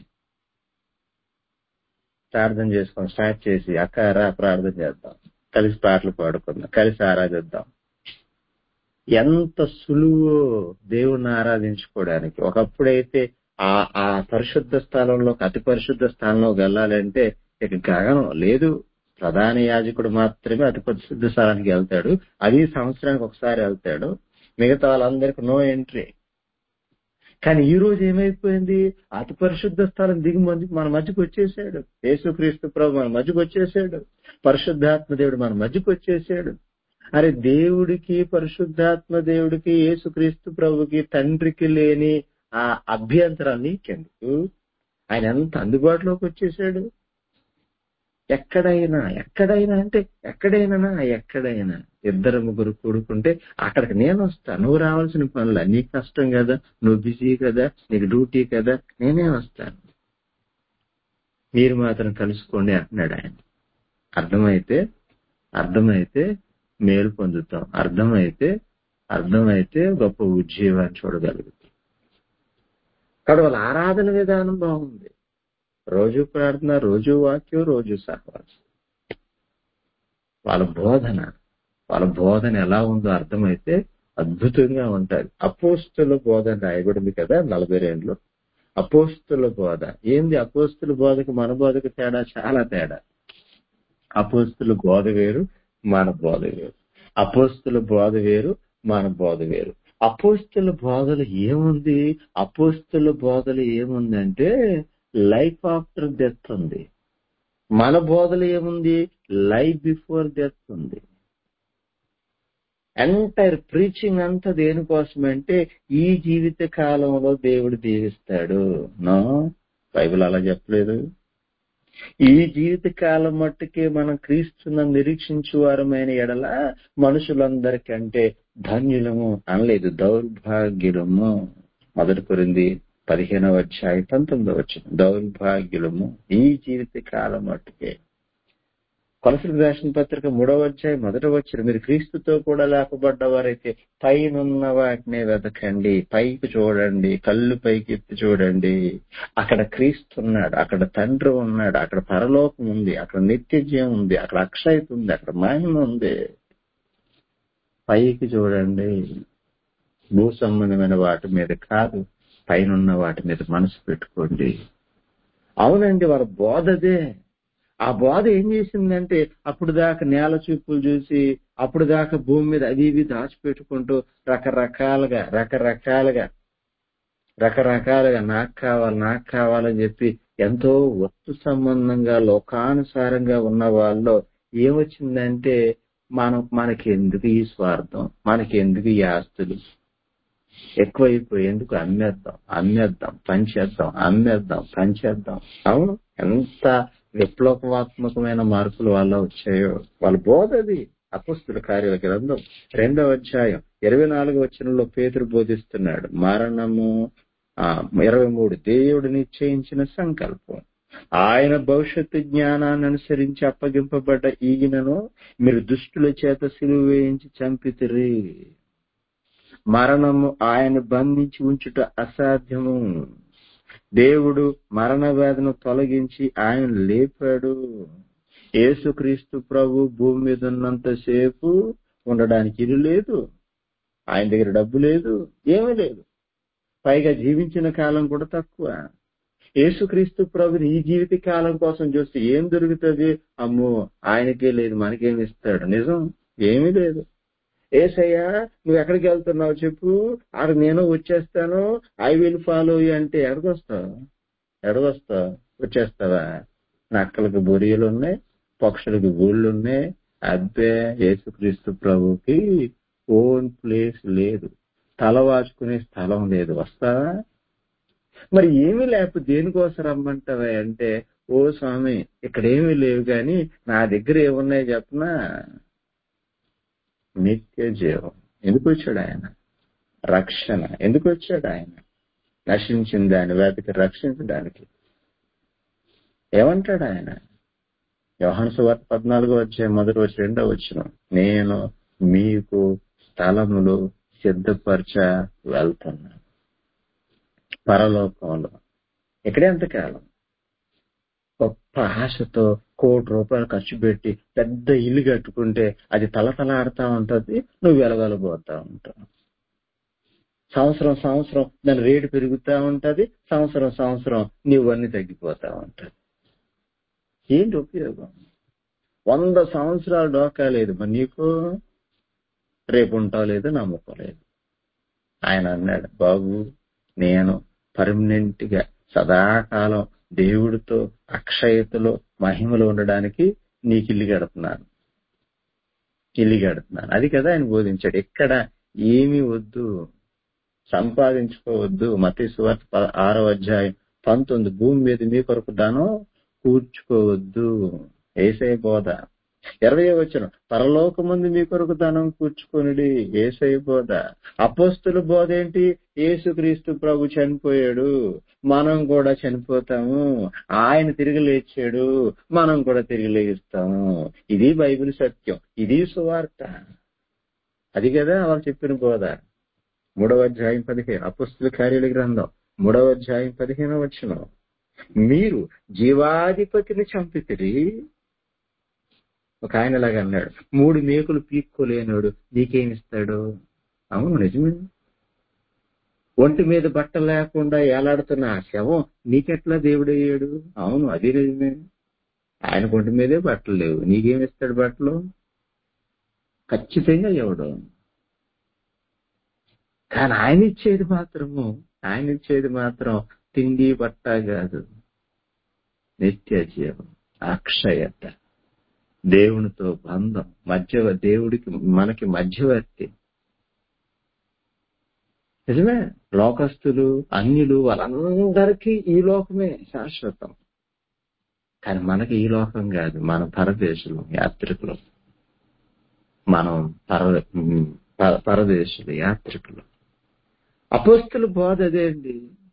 ప్రార్థన చేసుకొని స్టార్ట్ చేసి అక్క రా ప్రార్థన చేద్దాం కలిసి పాటలు పాడుకుందాం కలిసి ఆరాధిద్దాం ఎంత సులువో దేవుణ్ణి ఆరాధించుకోవడానికి ఒకప్పుడైతే ఆ ఆ పరిశుద్ధ స్థలంలోకి అతి పరిశుద్ధ స్థానంలోకి వెళ్ళాలంటే ఇక గగనం లేదు ప్రధాన యాజకుడు మాత్రమే అతి పరిశుద్ధ స్థలానికి వెళ్తాడు అది సంవత్సరానికి ఒకసారి వెళ్తాడు మిగతా వాళ్ళందరికీ నో ఎంట్రీ కానీ ఈ రోజు ఏమైపోయింది అతి పరిశుద్ధ స్థలం దిగి మంది మన మధ్యకి వచ్చేసాడు యేసుక్రీస్తు ప్రభు మన మధ్యకి వచ్చేసాడు పరిశుద్ధాత్మ దేవుడు మన మధ్యకి వచ్చేసాడు అరే దేవుడికి పరిశుద్ధాత్మ దేవుడికి యేసుక్రీస్తు ప్రభుకి తండ్రికి లేని ఆ అభ్యంతరాలు నీకెందుకు ఆయన ఎంత అందుబాటులోకి వచ్చేసాడు ఎక్కడైనా ఎక్కడైనా అంటే ఎక్కడైనా ఎక్కడైనా ఇద్దరు ముగ్గురు కూడుకుంటే అక్కడికి నేను వస్తా నువ్వు రావాల్సిన పనుల నీకు కష్టం కదా నువ్వు బిజీ కదా నీకు డ్యూటీ కదా నేనే వస్తాను మీరు మాత్రం కలుసుకోండి అంటున్నాడు ఆయన అర్థమైతే అర్థమైతే మేలు పొందుతాం అర్థమైతే అర్థమైతే గొప్ప ఉద్యోగాన్ని చూడగలుగుతాం ఇక్కడ వాళ్ళ ఆరాధన విధానం బాగుంది రోజు ప్రార్థన రోజు వాక్యం రోజు సహవాసం వాళ్ళ బోధన వాళ్ళ బోధన ఎలా ఉందో అర్థమైతే అద్భుతంగా ఉంటది అపోస్తుల బోధన రాయబడింది కదా నలభై రెండులో అపోస్తుల బోధ ఏంది అపోస్తుల బోధకు మన బోధకు తేడా చాలా తేడా అపోస్తుల బోధ వేరు మన బోధ వేరు అపోస్తుల బోధ వేరు మన బోధ వేరు అపోస్తుల బోధలు ఏముంది అపోస్తుల బోధలు ఏముందంటే లైఫ్ ఆఫ్టర్ డెత్ ఉంది మన బోధలు ఏముంది లైఫ్ బిఫోర్ డెత్ ఉంది ఎంటైర్ ప్రీచింగ్ అంతా దేనికోసమంటే ఈ జీవిత కాలంలో దేవుడు దీవిస్తాడు నో బైబిల్ అలా చెప్పలేదు ఈ జీవిత కాలం మట్టుకే మనం క్రీస్తున్న నిరీక్షించు వారమైన ఎడల మనుషులందరికంటే ధన్యులము అనలేదు దౌర్భాగ్యులము మొదటి కొరింది పదిహేనవ అధ్యాయం పంతొమ్మిదవ వచ్చిన దౌర్భాగ్యులము ఈ జీవిత కాలం మట్టుకే కొలసల రాసిన పత్రిక మూడవ అధ్యాయం మొదట వచ్చిన మీరు క్రీస్తుతో కూడా లేపబడ్డవారైతే పైనున్న వాటినే వెతకండి పైకి చూడండి కళ్ళు పైకి ఎత్తి చూడండి అక్కడ క్రీస్తు ఉన్నాడు అక్కడ తండ్రి ఉన్నాడు అక్కడ పరలోకం ఉంది అక్కడ నిత్యజయం ఉంది అక్కడ అక్షయత ఉంది అక్కడ మహిమ ఉంది పైకి చూడండి భూ సంబంధమైన వాటి మీద కాదు పైన వాటి మీద మనసు పెట్టుకోండి అవునండి వాళ్ళ బోధదే ఆ బోధ ఏం చేసిందంటే అప్పుడు దాకా నేల చూపులు చూసి అప్పుడు దాకా భూమి మీద అవి ఇవి దాచిపెట్టుకుంటూ రకరకాలుగా రకరకాలుగా రకరకాలుగా నాకు కావాలి నాకు కావాలని చెప్పి ఎంతో వస్తు సంబంధంగా లోకానుసారంగా ఉన్న వాళ్ళు ఏమొచ్చిందంటే మనం మనకెందుకు ఈ స్వార్థం మనకెందుకు ఈ ఆస్తులు ఎక్కువైపోయి ఎందుకు అమ్మేద్దాం అమ్మేద్దాం పంచేద్దాం అమ్మేద్దాం పంచేద్దాం అవును ఎంత విప్లవాత్మకమైన మార్పులు వల్ల వచ్చాయో వాళ్ళ బోధ అది అపుస్తుల కార్యాల గ్రంథం రెండవ అధ్యాయం ఇరవై నాలుగు వచనంలో పేతురు బోధిస్తున్నాడు మరణము ఆ ఇరవై మూడు దేవుడు నిశ్చయించిన సంకల్పం ఆయన భవిష్యత్తు జ్ఞానాన్ని అనుసరించి అప్పగింపబడ్డ ఈయనను మీరు దుష్టుల చేత సిలువ వేయించి చంపితిరి మరణము ఆయన బంధించి ఉంచుట అసాధ్యము దేవుడు మరణ వేదను తొలగించి ఆయన లేపాడు యేసుక్రీస్తు ప్రభు భూమి మీద ఉన్నంతసేపు ఉండడానికి ఇల్లు లేదు ఆయన దగ్గర డబ్బు లేదు ఏమీ లేదు పైగా జీవించిన కాలం కూడా తక్కువ యేసుక్రీస్తు ప్రభుని ఈ జీవిత కాలం కోసం చూస్తే ఏం దొరుకుతుంది అమ్మో ఆయనకే లేదు మనకేమి ఇస్తాడు నిజం ఏమీ లేదు ఏసయ్యా నువ్వు ఎక్కడికి వెళ్తున్నావు చెప్పు అక్కడ నేను వచ్చేస్తాను ఐ విల్ ఫాలో యూ అంటే ఎక్కడికి వస్తావు ఎక్కడికి వస్తావు వచ్చేస్తావా నక్కలకు బొరియలు ఉన్నాయి పక్షులకు గూళ్ళు ఉన్నాయి అబ్బే యేసుక్రీస్తు ప్రభుకి ఓన్ ప్లేస్ లేదు తల వాచుకునే స్థలం లేదు వస్తావా మరి ఏమీ లేకపోతే దేనికోసం రమ్మంటావా అంటే ఓ స్వామి ఇక్కడ ఏమీ లేవు కానీ నా దగ్గర ఏమున్నాయి చెప్పనా నిత్య జీవం ఎందుకు వచ్చాడు ఆయన రక్షణ ఎందుకు వచ్చాడు ఆయన నశించిన దాని వేదిక రక్షించడానికి ఏమంటాడు ఆయన యోహాను సువార్త పద్నాలుగో వచ్చే మొదటి వచ్చి రెండో వచ్చిన నేను మీకు స్థలములు సిద్ధపరచ వెళ్తున్నాను పరలోకంలో ఇక్కడే ఎంతకాలం గొప్ప ఆశతో కోటి రూపాయలు ఖర్చు పెట్టి పెద్ద ఇల్లు కట్టుకుంటే అది తలతలాడుతా ఉంటది నువ్వు వెలగలబోతా ఉంటావు సంవత్సరం సంవత్సరం దాని రేటు పెరుగుతా ఉంటది సంవత్సరం సంవత్సరం నీవన్నీ తగ్గిపోతా ఉంటది ఏంటి ఉపయోగం వంద సంవత్సరాలు డోకా లేదు మరి నీకు రేపు ఉంటావు లేదు నమ్మకం ఆయన అన్నాడు బాబు నేను పర్మనెంట్ గా సదాకాలం దేవుడితో అక్షయతలో మహిమలో ఉండడానికి నీకు ఇల్లు కడుతున్నాను ఇల్లు కడుతున్నాను అది కదా ఆయన బోధించాడు ఎక్కడ ఏమీ వద్దు సంపాదించుకోవద్దు మతి సువార్త ఆరో అధ్యాయం పంతొమ్మిది భూమి మీద మీ కొరకు దానం కూర్చుకోవద్దు ఏసై బోధ ఇరవై వచ్చిన పరలోక ముందు మీ కొరకు ధనం కూర్చుకొనిడి ఏసై బోధ అపోస్తుల బోధ ఏంటి యేసుక్రీస్తు ప్రభు చనిపోయాడు మనం కూడా చనిపోతాము ఆయన తిరిగి లేచాడు మనం కూడా తిరిగి లేస్తాము ఇది బైబిల్ సత్యం ఇది సువార్త అది కదా వాళ్ళు చెప్పిన బోధ మూడవ అధ్యాయం పదిహేను అపుస్తుల కార్యాల గ్రంథం మూడవ అధ్యాయం పదిహేను వచ్చిన మీరు జీవాధిపతిని చంపితిరి ఒక ఆయన లాగా అన్నాడు మూడు మేకులు పీక్కోలేనాడు నీకేమిస్తాడు అవును నిజమే ఒంటి మీద బట్ట లేకుండా ఏలాడుతున్న ఆ శవం నీకెట్లా దేవుడయ్యాడు అవును అది నిజమే ఆయనకు ఒంటి మీదే బట్టలు లేవు నీకేమిస్తాడు బట్టలు ఖచ్చితంగా ఎవడు కానీ ఆయన ఇచ్చేది మాత్రము ఆయన ఇచ్చేది మాత్రం తిండి బట్ట కాదు నిత్య జీవం అక్షయత దేవునితో బంధం మధ్య దేవుడికి మనకి మధ్యవర్తి నిజమే లోకస్తులు అన్యులు వాళ్ళందరికీ ఈ లోకమే శాశ్వతం కానీ మనకి ఈ లోకం కాదు మన పరదేశులు యాత్రికులు మనం పర పరదేశులు యాత్రికులు అపోస్తుల బోధ అదే అండి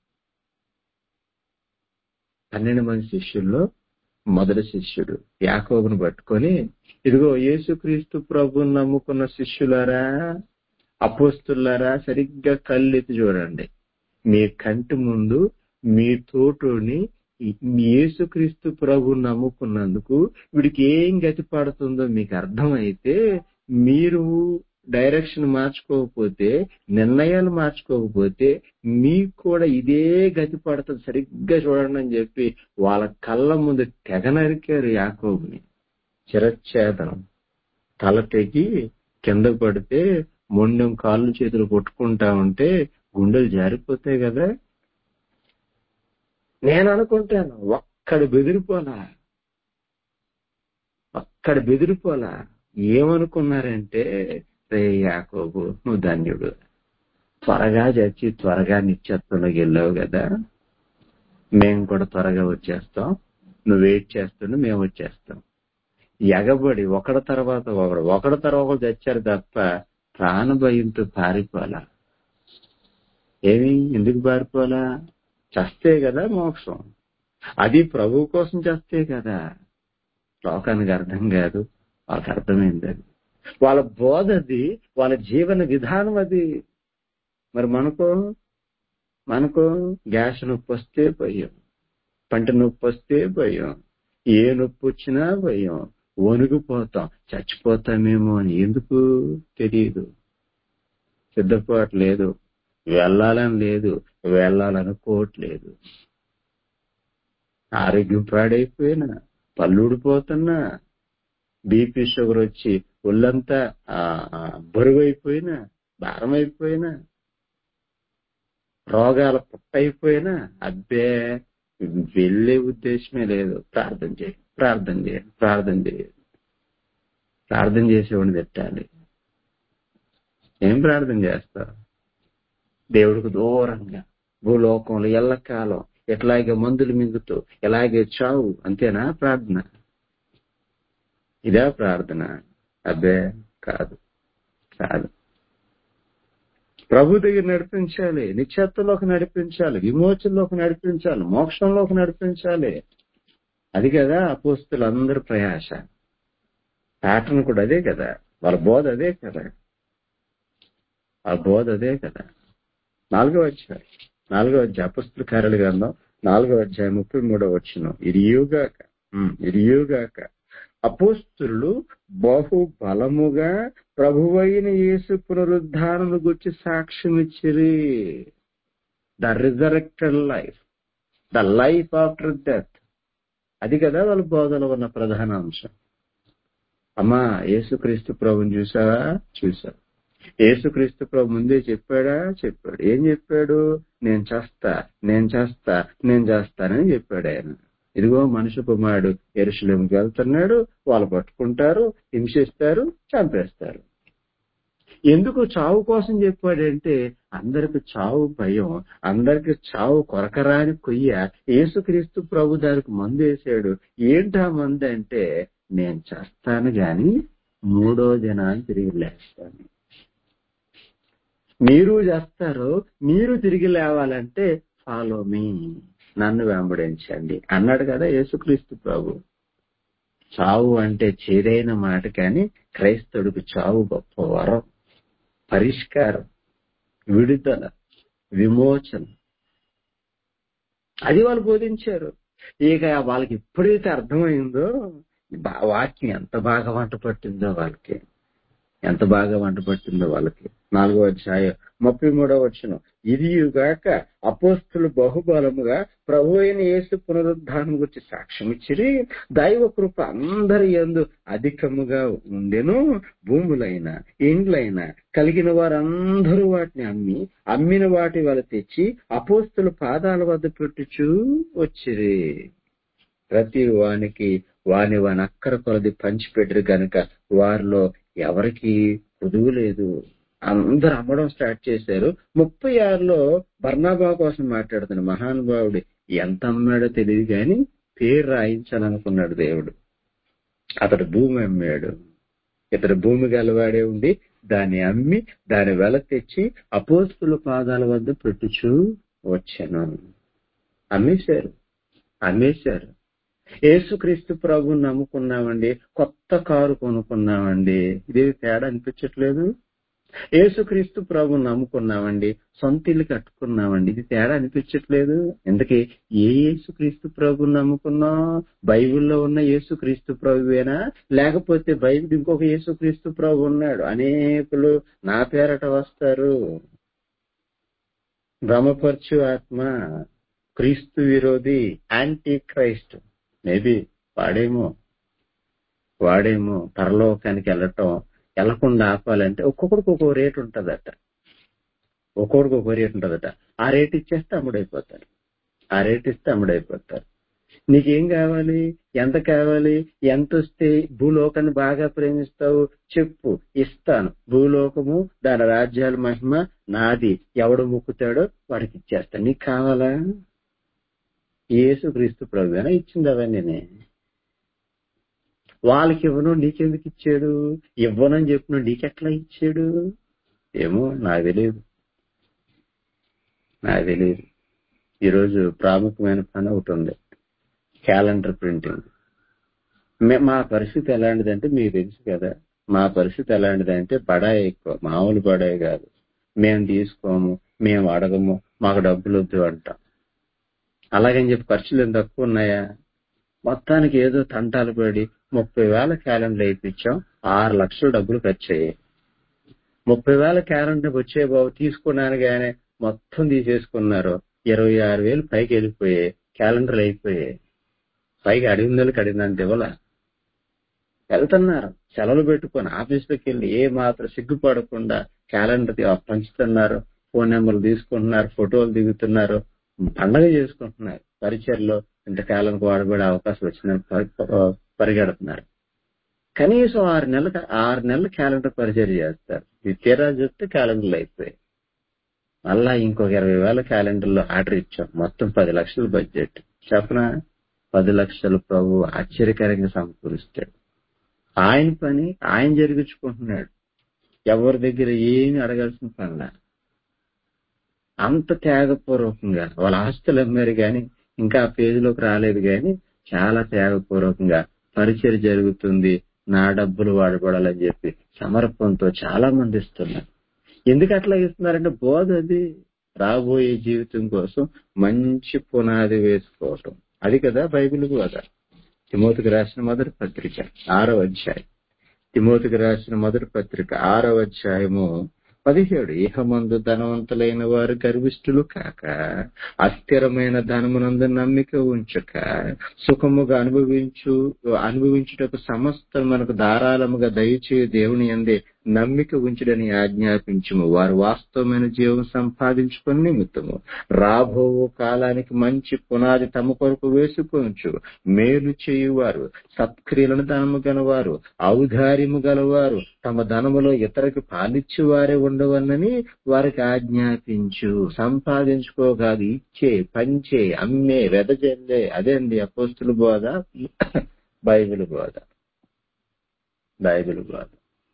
పన్నెండు మంది శిష్యుల్లో మొదటి శిష్యుడు యాకోబును పట్టుకొని ఇదిగో యేసుక్రీస్తు ప్రభుని నమ్ముకున్న శిష్యులారా అపోస్తులారా సరిగ్గా కళ్ళెత్తి చూడండి మీ కంటి ముందు మీ తోటోని యేసుక్రీస్తు ప్రభు నమ్ముకున్నందుకు వీడికి ఏం గతి పడుతుందో మీకు అర్థమైతే మీరు డైరెక్షన్ మార్చుకోకపోతే నిర్ణయాలు మార్చుకోకపోతే మీకు కూడా ఇదే గతి పడుతుంది సరిగ్గా చూడండి అని చెప్పి వాళ్ళ కళ్ళ ముందు తెగ నరికారు యాకోబుని చిరచ్ఛేదనం తల తెగి కింద పడితే మొండెం కాళ్ళు చేతులు కొట్టుకుంటా ఉంటే గుండెలు జారిపోతాయి కదా నేను అనుకుంటాను ఒక్కడు బెదిరిపోలా ఇక్కడ బెదిరిపోలా ఏమనుకున్నారంటే రే యాకోబు నువ్వు ధన్యుడు త్వరగా చచ్చి త్వరగా నిత్యత్వంలోకి వెళ్ళావు కదా మేము కూడా త్వరగా వచ్చేస్తాం నువ్వు వెయిట్ చేస్తుండే మేము వచ్చేస్తాం ఎగబడి ఒకడి తర్వాత ఒకడు ఒకడి తర్వాత ఒకడు చచ్చారు తప్ప ప్రాణభయంతో పారిపోలా ఏమి ఎందుకు పారిపోలా చస్తే కదా మోక్షం అది ప్రభు కోసం చేస్తే కదా లోకానికి అర్థం కాదు వాళ్ళకి అర్థమైంది అది వాళ్ళ బోధ అది వాళ్ళ జీవన విధానం అది మరి మనకు మనకు గ్యాస్ నొప్పి వస్తే భయం పంట నొప్పి వస్తే భయం ఏ నొప్పి వచ్చినా భయం వణుకుపోతాం చచ్చిపోతామేమో అని ఎందుకు తెలియదు సిద్ధపాటు లేదు వెళ్ళాలని లేదు వెళ్ళాలనుకోవట్లేదు ఆరోగ్యం పాడైపోయినా పళ్ళుడిపోతున్నా బీపీ షుగర్ వచ్చి ఒళ్ళంతా ఆ, ఆ, బరువైపోయినా భారం అయిపోయినా రోగాల పుట్టయిపోయినా అబ్బే వెళ్ళే ఉద్దేశమే లేదు ప్రార్థన చేయి ప్రార్థన చేయండి ప్రార్థన చేయండి ప్రార్థన చేసేవాడిని పెట్టాలి ఏం ప్రార్థన చేస్తావు దేవుడికి దూరంగా భూలోకంలో ఎల్లకాలం ఎట్లాగే మందులు మింగుతూ ఎలాగే చావు అంతేనా ప్రార్థన ఇదా ప్రార్థన అబ్బే కాదు కాదు ప్రభు దగ్గర నడిపించాలి నిత్యత్వంలోకి నడిపించాలి విమోచనలోకి నడిపించాలి మోక్షంలోకి నడిపించాలి అది కదా అపోస్తులందరి ప్రయాస ప్యాటర్న్ కూడా అదే కదా వాళ్ళ బోధ అదే కదా వాళ్ళ బోధ అదే కదా నాలుగో అధ్యాయం నాలుగో అధ్యాయ అపస్తుల కార్యాల గ్రంథం నాలుగో అధ్యాయం ముప్పై మూడో వచ్చిన ఇరియుగాక ఉమ్, ఇరియుగాక అపోస్తులు బహు బలముగా ప్రభువైన యేసు పునరుద్ధానము గురించి సాక్ష్యం ఇచ్చిరి the resurrected life the life after death అది కదా వాళ్ళ బోధలో ఉన్న ప్రధాన అంశం అమ్మా యేసుక్రీస్తు ప్రభుని చూసావా చూసావు యేసుక్రీస్తు ప్రభు ముందే చెప్పాడా చెప్పాడు ఏం చెప్పాడు నేను చేస్తా నేను చేస్తా నేను చేస్తానని చెప్పాడు ఆయన ఇదిగో మనిషి కుమారుడు ఎరుశలేంకి వెళ్తున్నాడు వాళ్ళు పట్టుకుంటారు హింసిస్తారు చంపేస్తారు ఎందుకు చావు కోసం చెప్పాడంటే అందరికి చావు భయం అందరికి చావు కొరకరాని కొయ్య యేసుక్రీస్తు ప్రభు దానికి మందు వేసాడు ఏంటా మందు అంటే నేను చేస్తాను గాని మూడో దినాన్ని తిరిగి లేస్తాను మీరు చేస్తారు మీరు తిరిగి లేవాలంటే ఫాలో మీ నన్ను వెంబడించండి అన్నాడు కదా యేసుక్రీస్తు ప్రభు చావు అంటే చేదైన మాట కానీ క్రైస్తవుడికి చావు గొప్ప వరం పరిష్కారం విడుదల విమోచన అది వాళ్ళు బోధించారు ఇక వాళ్ళకి ఎప్పుడైతే అర్థమైందో బా- వాక్యం ఎంత బాగా వంట పట్టిందో వాళ్ళకి ఎంత బాగా వంట పట్టిందో వాళ్ళకి నాలుగో అధ్యాయం ముప్పై మూడో వచ్చిన ఇదియుగాక అపోస్తులు బహుబలముగా ప్రభు అయిన యేసు పునరుద్ధానం గురించి సాక్ష్యం ఇచ్చిరి దైవ కృప అందరి యందు అధికముగా ఉండెను భూములైన ఇండ్లైన కలిగిన వారందరూ వాటిని అమ్మి అమ్మిన వాటి వల్ల తెచ్చి అపోస్తుల పాదాల వద్ద పెట్టుచూ వచ్చిరి ప్రతి వానికి వాని వాని అక్కర కొలది పంచిపెట్టరు గనుక వారిలో ఎవరికి కుదువు లేదు అందరు అమ్మడం స్టార్ట్ చేశారు ముప్పై ఆరులో బర్నాబా కోసం మాట్లాడుతున్న మహానుభావుడు ఎంత అమ్మాడో తెలియదు కానీ పేరు రాయించాలనుకున్నాడు దేవుడు అతడు భూమి అమ్మాడు ఇతడు భూమి గలవాడే ఉండి దాన్ని అమ్మి దాని వెల తెచ్చి అపోస్తుల పాదాల వద్ద పెట్టుచూ వచ్చాను అమ్మేశారు అమ్మేశారు యేసుక్రీస్తు ప్రభు నమ్ముకున్నామండి కొత్త కారు కొనుక్కున్నామండి ఇది తేడా అనిపించట్లేదు యేసుక్రీస్తు ప్రభు నమ్ముకున్నామండి సొంత ఇల్లు కట్టుకున్నామండి ఇది తేడా అనిపించట్లేదు ఎందుకే ఏ యేసుక్రీస్తు ప్రభు నమ్ముకున్నాం బైబిల్లో ఉన్న యేసుక్రీస్తు ప్రభువేనా లేకపోతే బైబిల్ ఇంకొక యేసుక్రీస్తు ప్రభు ఉన్నాడు అనేకులు నా పేరట వస్తారు భ్రమపరచు ఆత్మ క్రీస్తు విరోధి యాంటీ క్రైస్ట్ మేబీ వాడేమో వాడేమో పరలోకానికి వెళ్ళటం వెళ్లకుండా ఆపాలంటే ఒక్కొక్కడికి ఒక్కో రేట్ ఉంటదట ఒక్కొక్కడికి ఒక్కో రేట్ ఉంటదట ఆ రేట్ ఇచ్చేస్తే అమ్ముడైపోతారు ఆ రేట్ ఇస్తే అమ్ముడైపోతారు నీకేం కావాలి ఎంత కావాలి ఎంత వస్తే భూలోకాన్ని బాగా ప్రేమిస్తావు చెప్పు ఇస్తాను భూలోకము దాని రాజ్యాల మహిమ నాది ఎవడు ముక్కుతాడో వాడికి ఇచ్చేస్తాను నీకు కావాలా యేసు క్రీస్తు ప్రభువేనా ఇచ్చింది అవన్నీ వాళ్ళకి ఇవ్వను నీకెందుకు ఇచ్చాడు ఇవ్వనని చెప్పిన నీకెట్లా ఇచ్చాడు ఏమో నాకు తెలియదు నాకు తెలియదు ఈరోజు ప్రాముఖ్యమైన పని ఒకటి ఉంది క్యాలెండర్ ప్రింటింగ్ మే- మా పరిస్థితి ఎలాంటిదంటే మీకు తెలుసు కదా మా పరిస్థితి ఎలాంటిదంటే బడాయి ఎక్కువ మామూలు బడాయి కాదు మేము తీసుకోము మేము అడగము మాకు డబ్బులు వద్దు అంటాం అలాగని చెప్పి ఖర్చులు ఏం తక్కువ ఉన్నాయా మొత్తానికి ఏదో తంటాలు పడి ముప్పై వేల క్యాలెండర్ వేయించాం ఆరు లక్షల డబ్బులు ఖర్చు అయ్యాయి ముప్పై వేల క్యాలెండర్ వచ్చే బాబు తీసుకున్నాను గానే మొత్తం తీసేసుకున్నారు ఇరవై ఆరు వేలు పైకి వెళ్ళిపోయాయి క్యాలెండర్లు అయిపోయాయి పైకి అడిగిందలకి అడిగిందంటే ఇవ్వాల వెళ్తున్నారు సెలవులు పెట్టుకొని ఆఫీస్లోకి వెళ్ళి ఏ మాత్రం సిగ్గుపడకుండా క్యాలెండర్ తీ- పంచుతున్నారు ఫోన్ నెంబర్లు తీసుకుంటున్నారు ఫోటోలు దిగుతున్నారు పండగ చేసుకుంటున్నారు పరిచయలో ఇంతకాలానికి వాడబడే అవకాశం వచ్చిందని పరి- పరిగెడుతున్నారు కనీసం ఆరు నెలల ఆరు నెలల క్యాలెండర్ పరిచయం చేస్తారు ఇది తీరా చూస్తే క్యాలెండర్లు అయిపోయాయి మళ్ళా ఇంకొక ఇరవై వేల క్యాలెండర్లో ఆర్డర్ ఇచ్చాం మొత్తం పది లక్షల బడ్జెట్ చెప్పనా పది లక్షలు ప్రభు ఆశ్చర్యకరంగా సమకూరుస్తాడు ఆయన పని ఆయన జరిగించుకుంటున్నాడు ఎవరి దగ్గర ఏమి అడగాల్సిన పనిలా అంత త్యాగపూర్వకంగా వాళ్ళ ఆస్తులు అమ్మారు గాని ఇంకా ఆ పేజీలోకి రాలేదు గాని చాలా త్యాగపూర్వకంగా పరిచయం జరుగుతుంది నా డబ్బులు వాడబడాలని చెప్పి సమర్పంతో చాలా మంది ఇస్తున్నారు ఎందుకు అట్లా ఇస్తున్నారంటే బోధ అది రాబోయే జీవితం కోసం మంచి పునాది వేసుకోవటం అది కదా బైబిల్ బోధ తిమోతికి రాసిన మొదటి పత్రిక ఆరో అధ్యాయం తిమోతికి రాసిన మొదటి పత్రిక ఆరో అధ్యాయము పదిహేడు ఇహమందు ధనవంతులైన వారు గర్విష్ఠులు కాక అస్థిరమైన ధనమునందు నమ్మిక ఉంచక సుఖముగా అనుభవించు అనుభవించుటకు సమస్త మనకు ధారాళముగా దయచేయు దేవుని అందే నమ్మిక ఉంచుడని ఆజ్ఞాపించుము వారు వాస్తవమైన జీవం సంపాదించుకుని నిమిత్తము రాబో కాలానికి మంచి పునాది తమ కొరకు వేసుకొంచు మేలు చేయువారు సత్క్రియలను ధనము గలవారు ఔదార్యము గలవారు తమ ధనములో ఇతరులకు పాలిచ్చు వారే ఉండవన్నని వారికి ఆజ్ఞాపించు సంపాదించుకోగాదు ఇచ్చే పంచే అమ్మే వెదజల్లే అదే అండి అపోస్తుల బోధ బైబిల్ బోధ బైబిల్ బోధ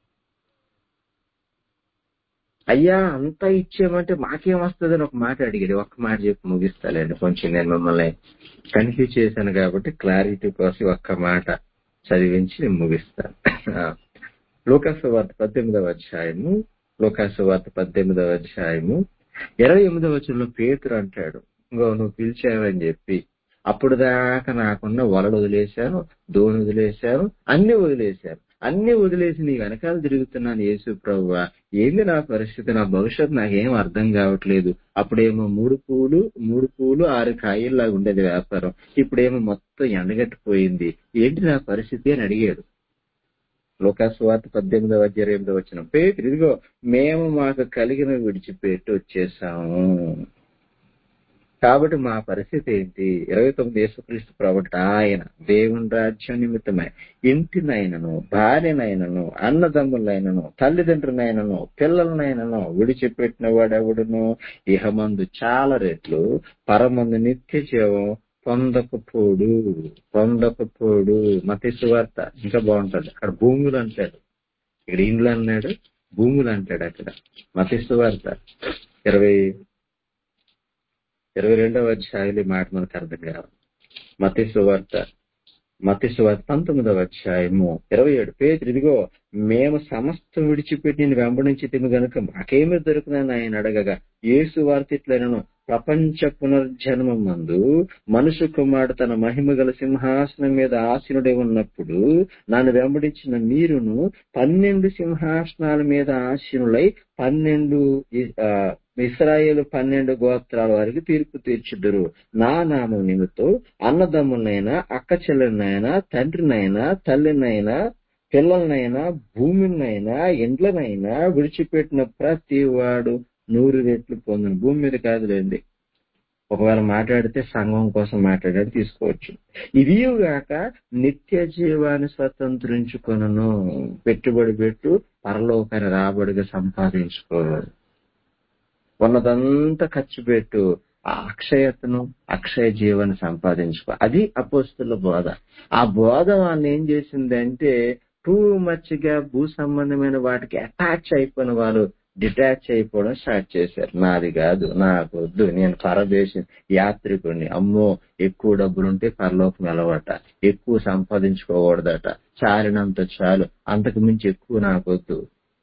అయ్యా అంతా ఇచ్చేయమంటే మాకేం వస్తుందని ఒక మాట అడిగాడు ఒక్క మాట చెప్పి ముగిస్తాలేండి కొంచెం నేను మిమ్మల్ని కన్ఫ్యూజ్ చేశాను కాబట్టి క్లారిటీ కోసం ఒక్క మాట చదివించి నేను ముగిస్తాను లోకాసు వార్త పద్దెనిమిదవ అధ్యాయము లోకాసు వార్త పద్దెనిమిదవ అధ్యాయము ఇరవై ఎనిమిదవ వచనంలో పేతురు అంటాడు ఇంకో నువ్వు పిలిచావని చెప్పి అప్పుడు దాకా నాకున్న వలలు వదిలేశాను దోణి వదిలేశాను అన్ని వదిలేశాను అన్ని వదిలేసి నీ వెనకాల తిరుగుతున్నాను యేసు ప్రభు ఏంది నా పరిస్థితి నా భవిష్యత్తు నాకేం అర్థం కావట్లేదు అప్పుడేమో మూడు పూలు మూడు పూలు ఆరు కాయల్లాగా ఉండేది వ్యాపారం ఇప్పుడేమో మొత్తం ఎండగట్టిపోయింది ఏంటి నా పరిస్థితి అని అడిగాడు లోకాసువార్త పద్దెనిమిదవ అధ్యాయం ఎనిమిదవ వచ్చిన పేరు ఇదిగో మేము మాకు కలిగిన విడిచిపెట్టి వచ్చేసాము కాబట్టి మా పరిస్థితి ఏంటి ఇరవై తొమ్మిది యేసుక్రీస్తు ప్రవట ఆయన దేవుని రాజ్యం నిమిత్తమై ఇంటినైనను భార్యనైనను అన్నదమ్ములైనను తల్లిదండ్రులైనను పిల్లలనైనను విడిచిపెట్టిన వాడెవడును ఇహమందు చాలా రెట్లు పరమందు నిత్య జీవం పొందకపోడు పొందకపోడు మతి సువార్త ఇంకా బాగుంటది అక్కడ భూములు అంటాడు ఇక్కడ ఇండ్లు అన్నాడు భూములు అంటాడు అక్కడ మతి సువార్త ఇరవై ఇరవై రెండవ అధ్యాయులు ఈ మాట మనకు అర్థం కావాలి మతి సువార్త మతి సువార్త పంతొమ్మిదవ అధ్యాయము ఇరవై ఏడు పేరు ఇదిగో మేము సమస్తం విడిచిపెట్టి నేను వెంబడించి తిని గనుక మాకేమి దొరుకునని ఆయన అడగగా ఏసు వార్త ఇట్లనను ప్రపంచ పునర్జన్మం మందు మనుషు కుమారుడు తన మహిమ గల సింహాసనం మీద ఆసీనుడై ఉన్నప్పుడు నన్ను వెంబడించిన మీరును పన్నెండు సింహాసనాల మీద ఆసీనులై పన్నెండు ఇ- ఆ, ఇస్రాయేలు పన్నెండు గోత్రాల వారికి తీర్పు తీర్చుదురు నా నామం నిమిత్తం అన్నదమ్ములనైనా అక్క చెల్లెలనైనా తండ్రినైనా తల్లినైనా పిల్లలనైనా భూమినైనా ఇండ్లనైనా విడిచిపెట్టిన ప్రతి వాడు నూరు రెట్లు పొందును భూమి మీద కాదులేండి ఒకవేళ మాట్లాడితే సంఘం కోసం మాట్లాడాడు తీసుకోవచ్చు ఇది గాక నిత్య జీవాన్ని స్వతంత్రించుకొనను పెట్టుబడి పెట్టు పరలోకాన్ని రాబడిగా సంపాదించుకో ఉన్నదంతా ఖర్చు పెట్టు ఆ అక్షయతను అక్షయ జీవాన్ని సంపాదించుకో అది అపోస్తుల బోధ ఆ బోధ వాళ్ళని ఏం చేసిందంటే టూ మచ్ గా భూ సంబంధమైన వాటికి అటాచ్ అయిపోయిన వాళ్ళు డిటాచ్ అయిపోవడం స్టార్ట్ చేశారు నాది కాదు నాకు వద్దు నేను పరదేశ యాత్రికుడిని అమ్మో ఎక్కువ డబ్బులుంటే పరలోకం వెళ్ళవట ఎక్కువ సంపాదించుకోకూడదట చాలినంత చాలు అంతకు మించి ఎక్కువ నాకు వద్దు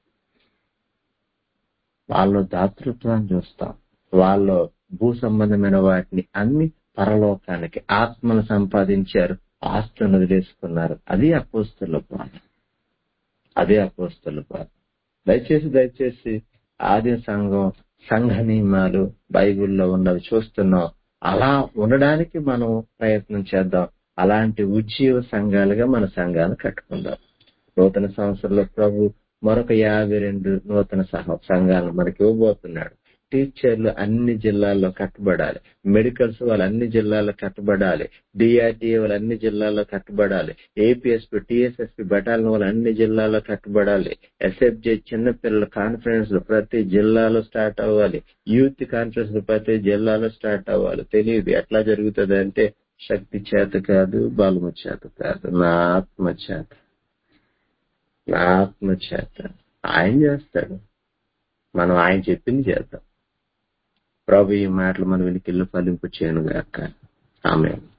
వాళ్ళ దాతృత్వాన్ని చూస్తాం వాళ్ళ భూ సంబంధమైన వాటిని అన్ని పరలోకానికి ఆత్మను సంపాదించారు ఆస్తులను వదిలేసుకున్నారు అది అపోస్తుల బాధ అదే అపోస్తుల బాధ దయచేసి దయచేసి ఆది సంఘం సంఘ నియమాలు బైబిల్లో ఉన్నవి చూస్తున్నాం అలా ఉండడానికి మనం ప్రయత్నం చేద్దాం అలాంటి ఉజ్జీవ సంఘాలుగా మన సంఘాన్ని కట్టుకుందాం నూతన సంవత్సరంలో ప్రభు మరొక యాభై రెండు నూతన సహ సంఘాలను మనకి ఇవ్వబోతున్నాడు టీచర్లు అన్ని జిల్లాల్లో కట్టబడాలి మెడికల్స్ వాళ్ళు అన్ని జిల్లాల్లో కట్టబడాలి డిఆర్టీఏ వాళ్ళు అన్ని జిల్లాల్లో కట్టబడాలి ఏపీఎస్పీ టీఎస్ఎస్పీ బటాలియన్ వాళ్ళు అన్ని జిల్లాల్లో కట్టబడాలి ఎస్ఎఫ్జే చిన్నపిల్లల కాన్ఫరెన్స్ ప్రతి జిల్లాలో స్టార్ట్ అవ్వాలి యూత్ కాన్ఫరెన్స్ ప్రతి జిల్లాలో స్టార్ట్ అవ్వాలి తెలియదు ఎట్లా జరుగుతుంది అంటే శక్తి చేత కాదు బలము చేత కాదు నా ఆత్మ చేత నా ఆత్మ చేత ఆయన చేస్తాడు మనం ఆయన చెప్పింది చేద్దాం ప్రభు ఈ మాటలు మనం వెనుకెళ్ళి ఫలింపు చేయను గాక ఆమె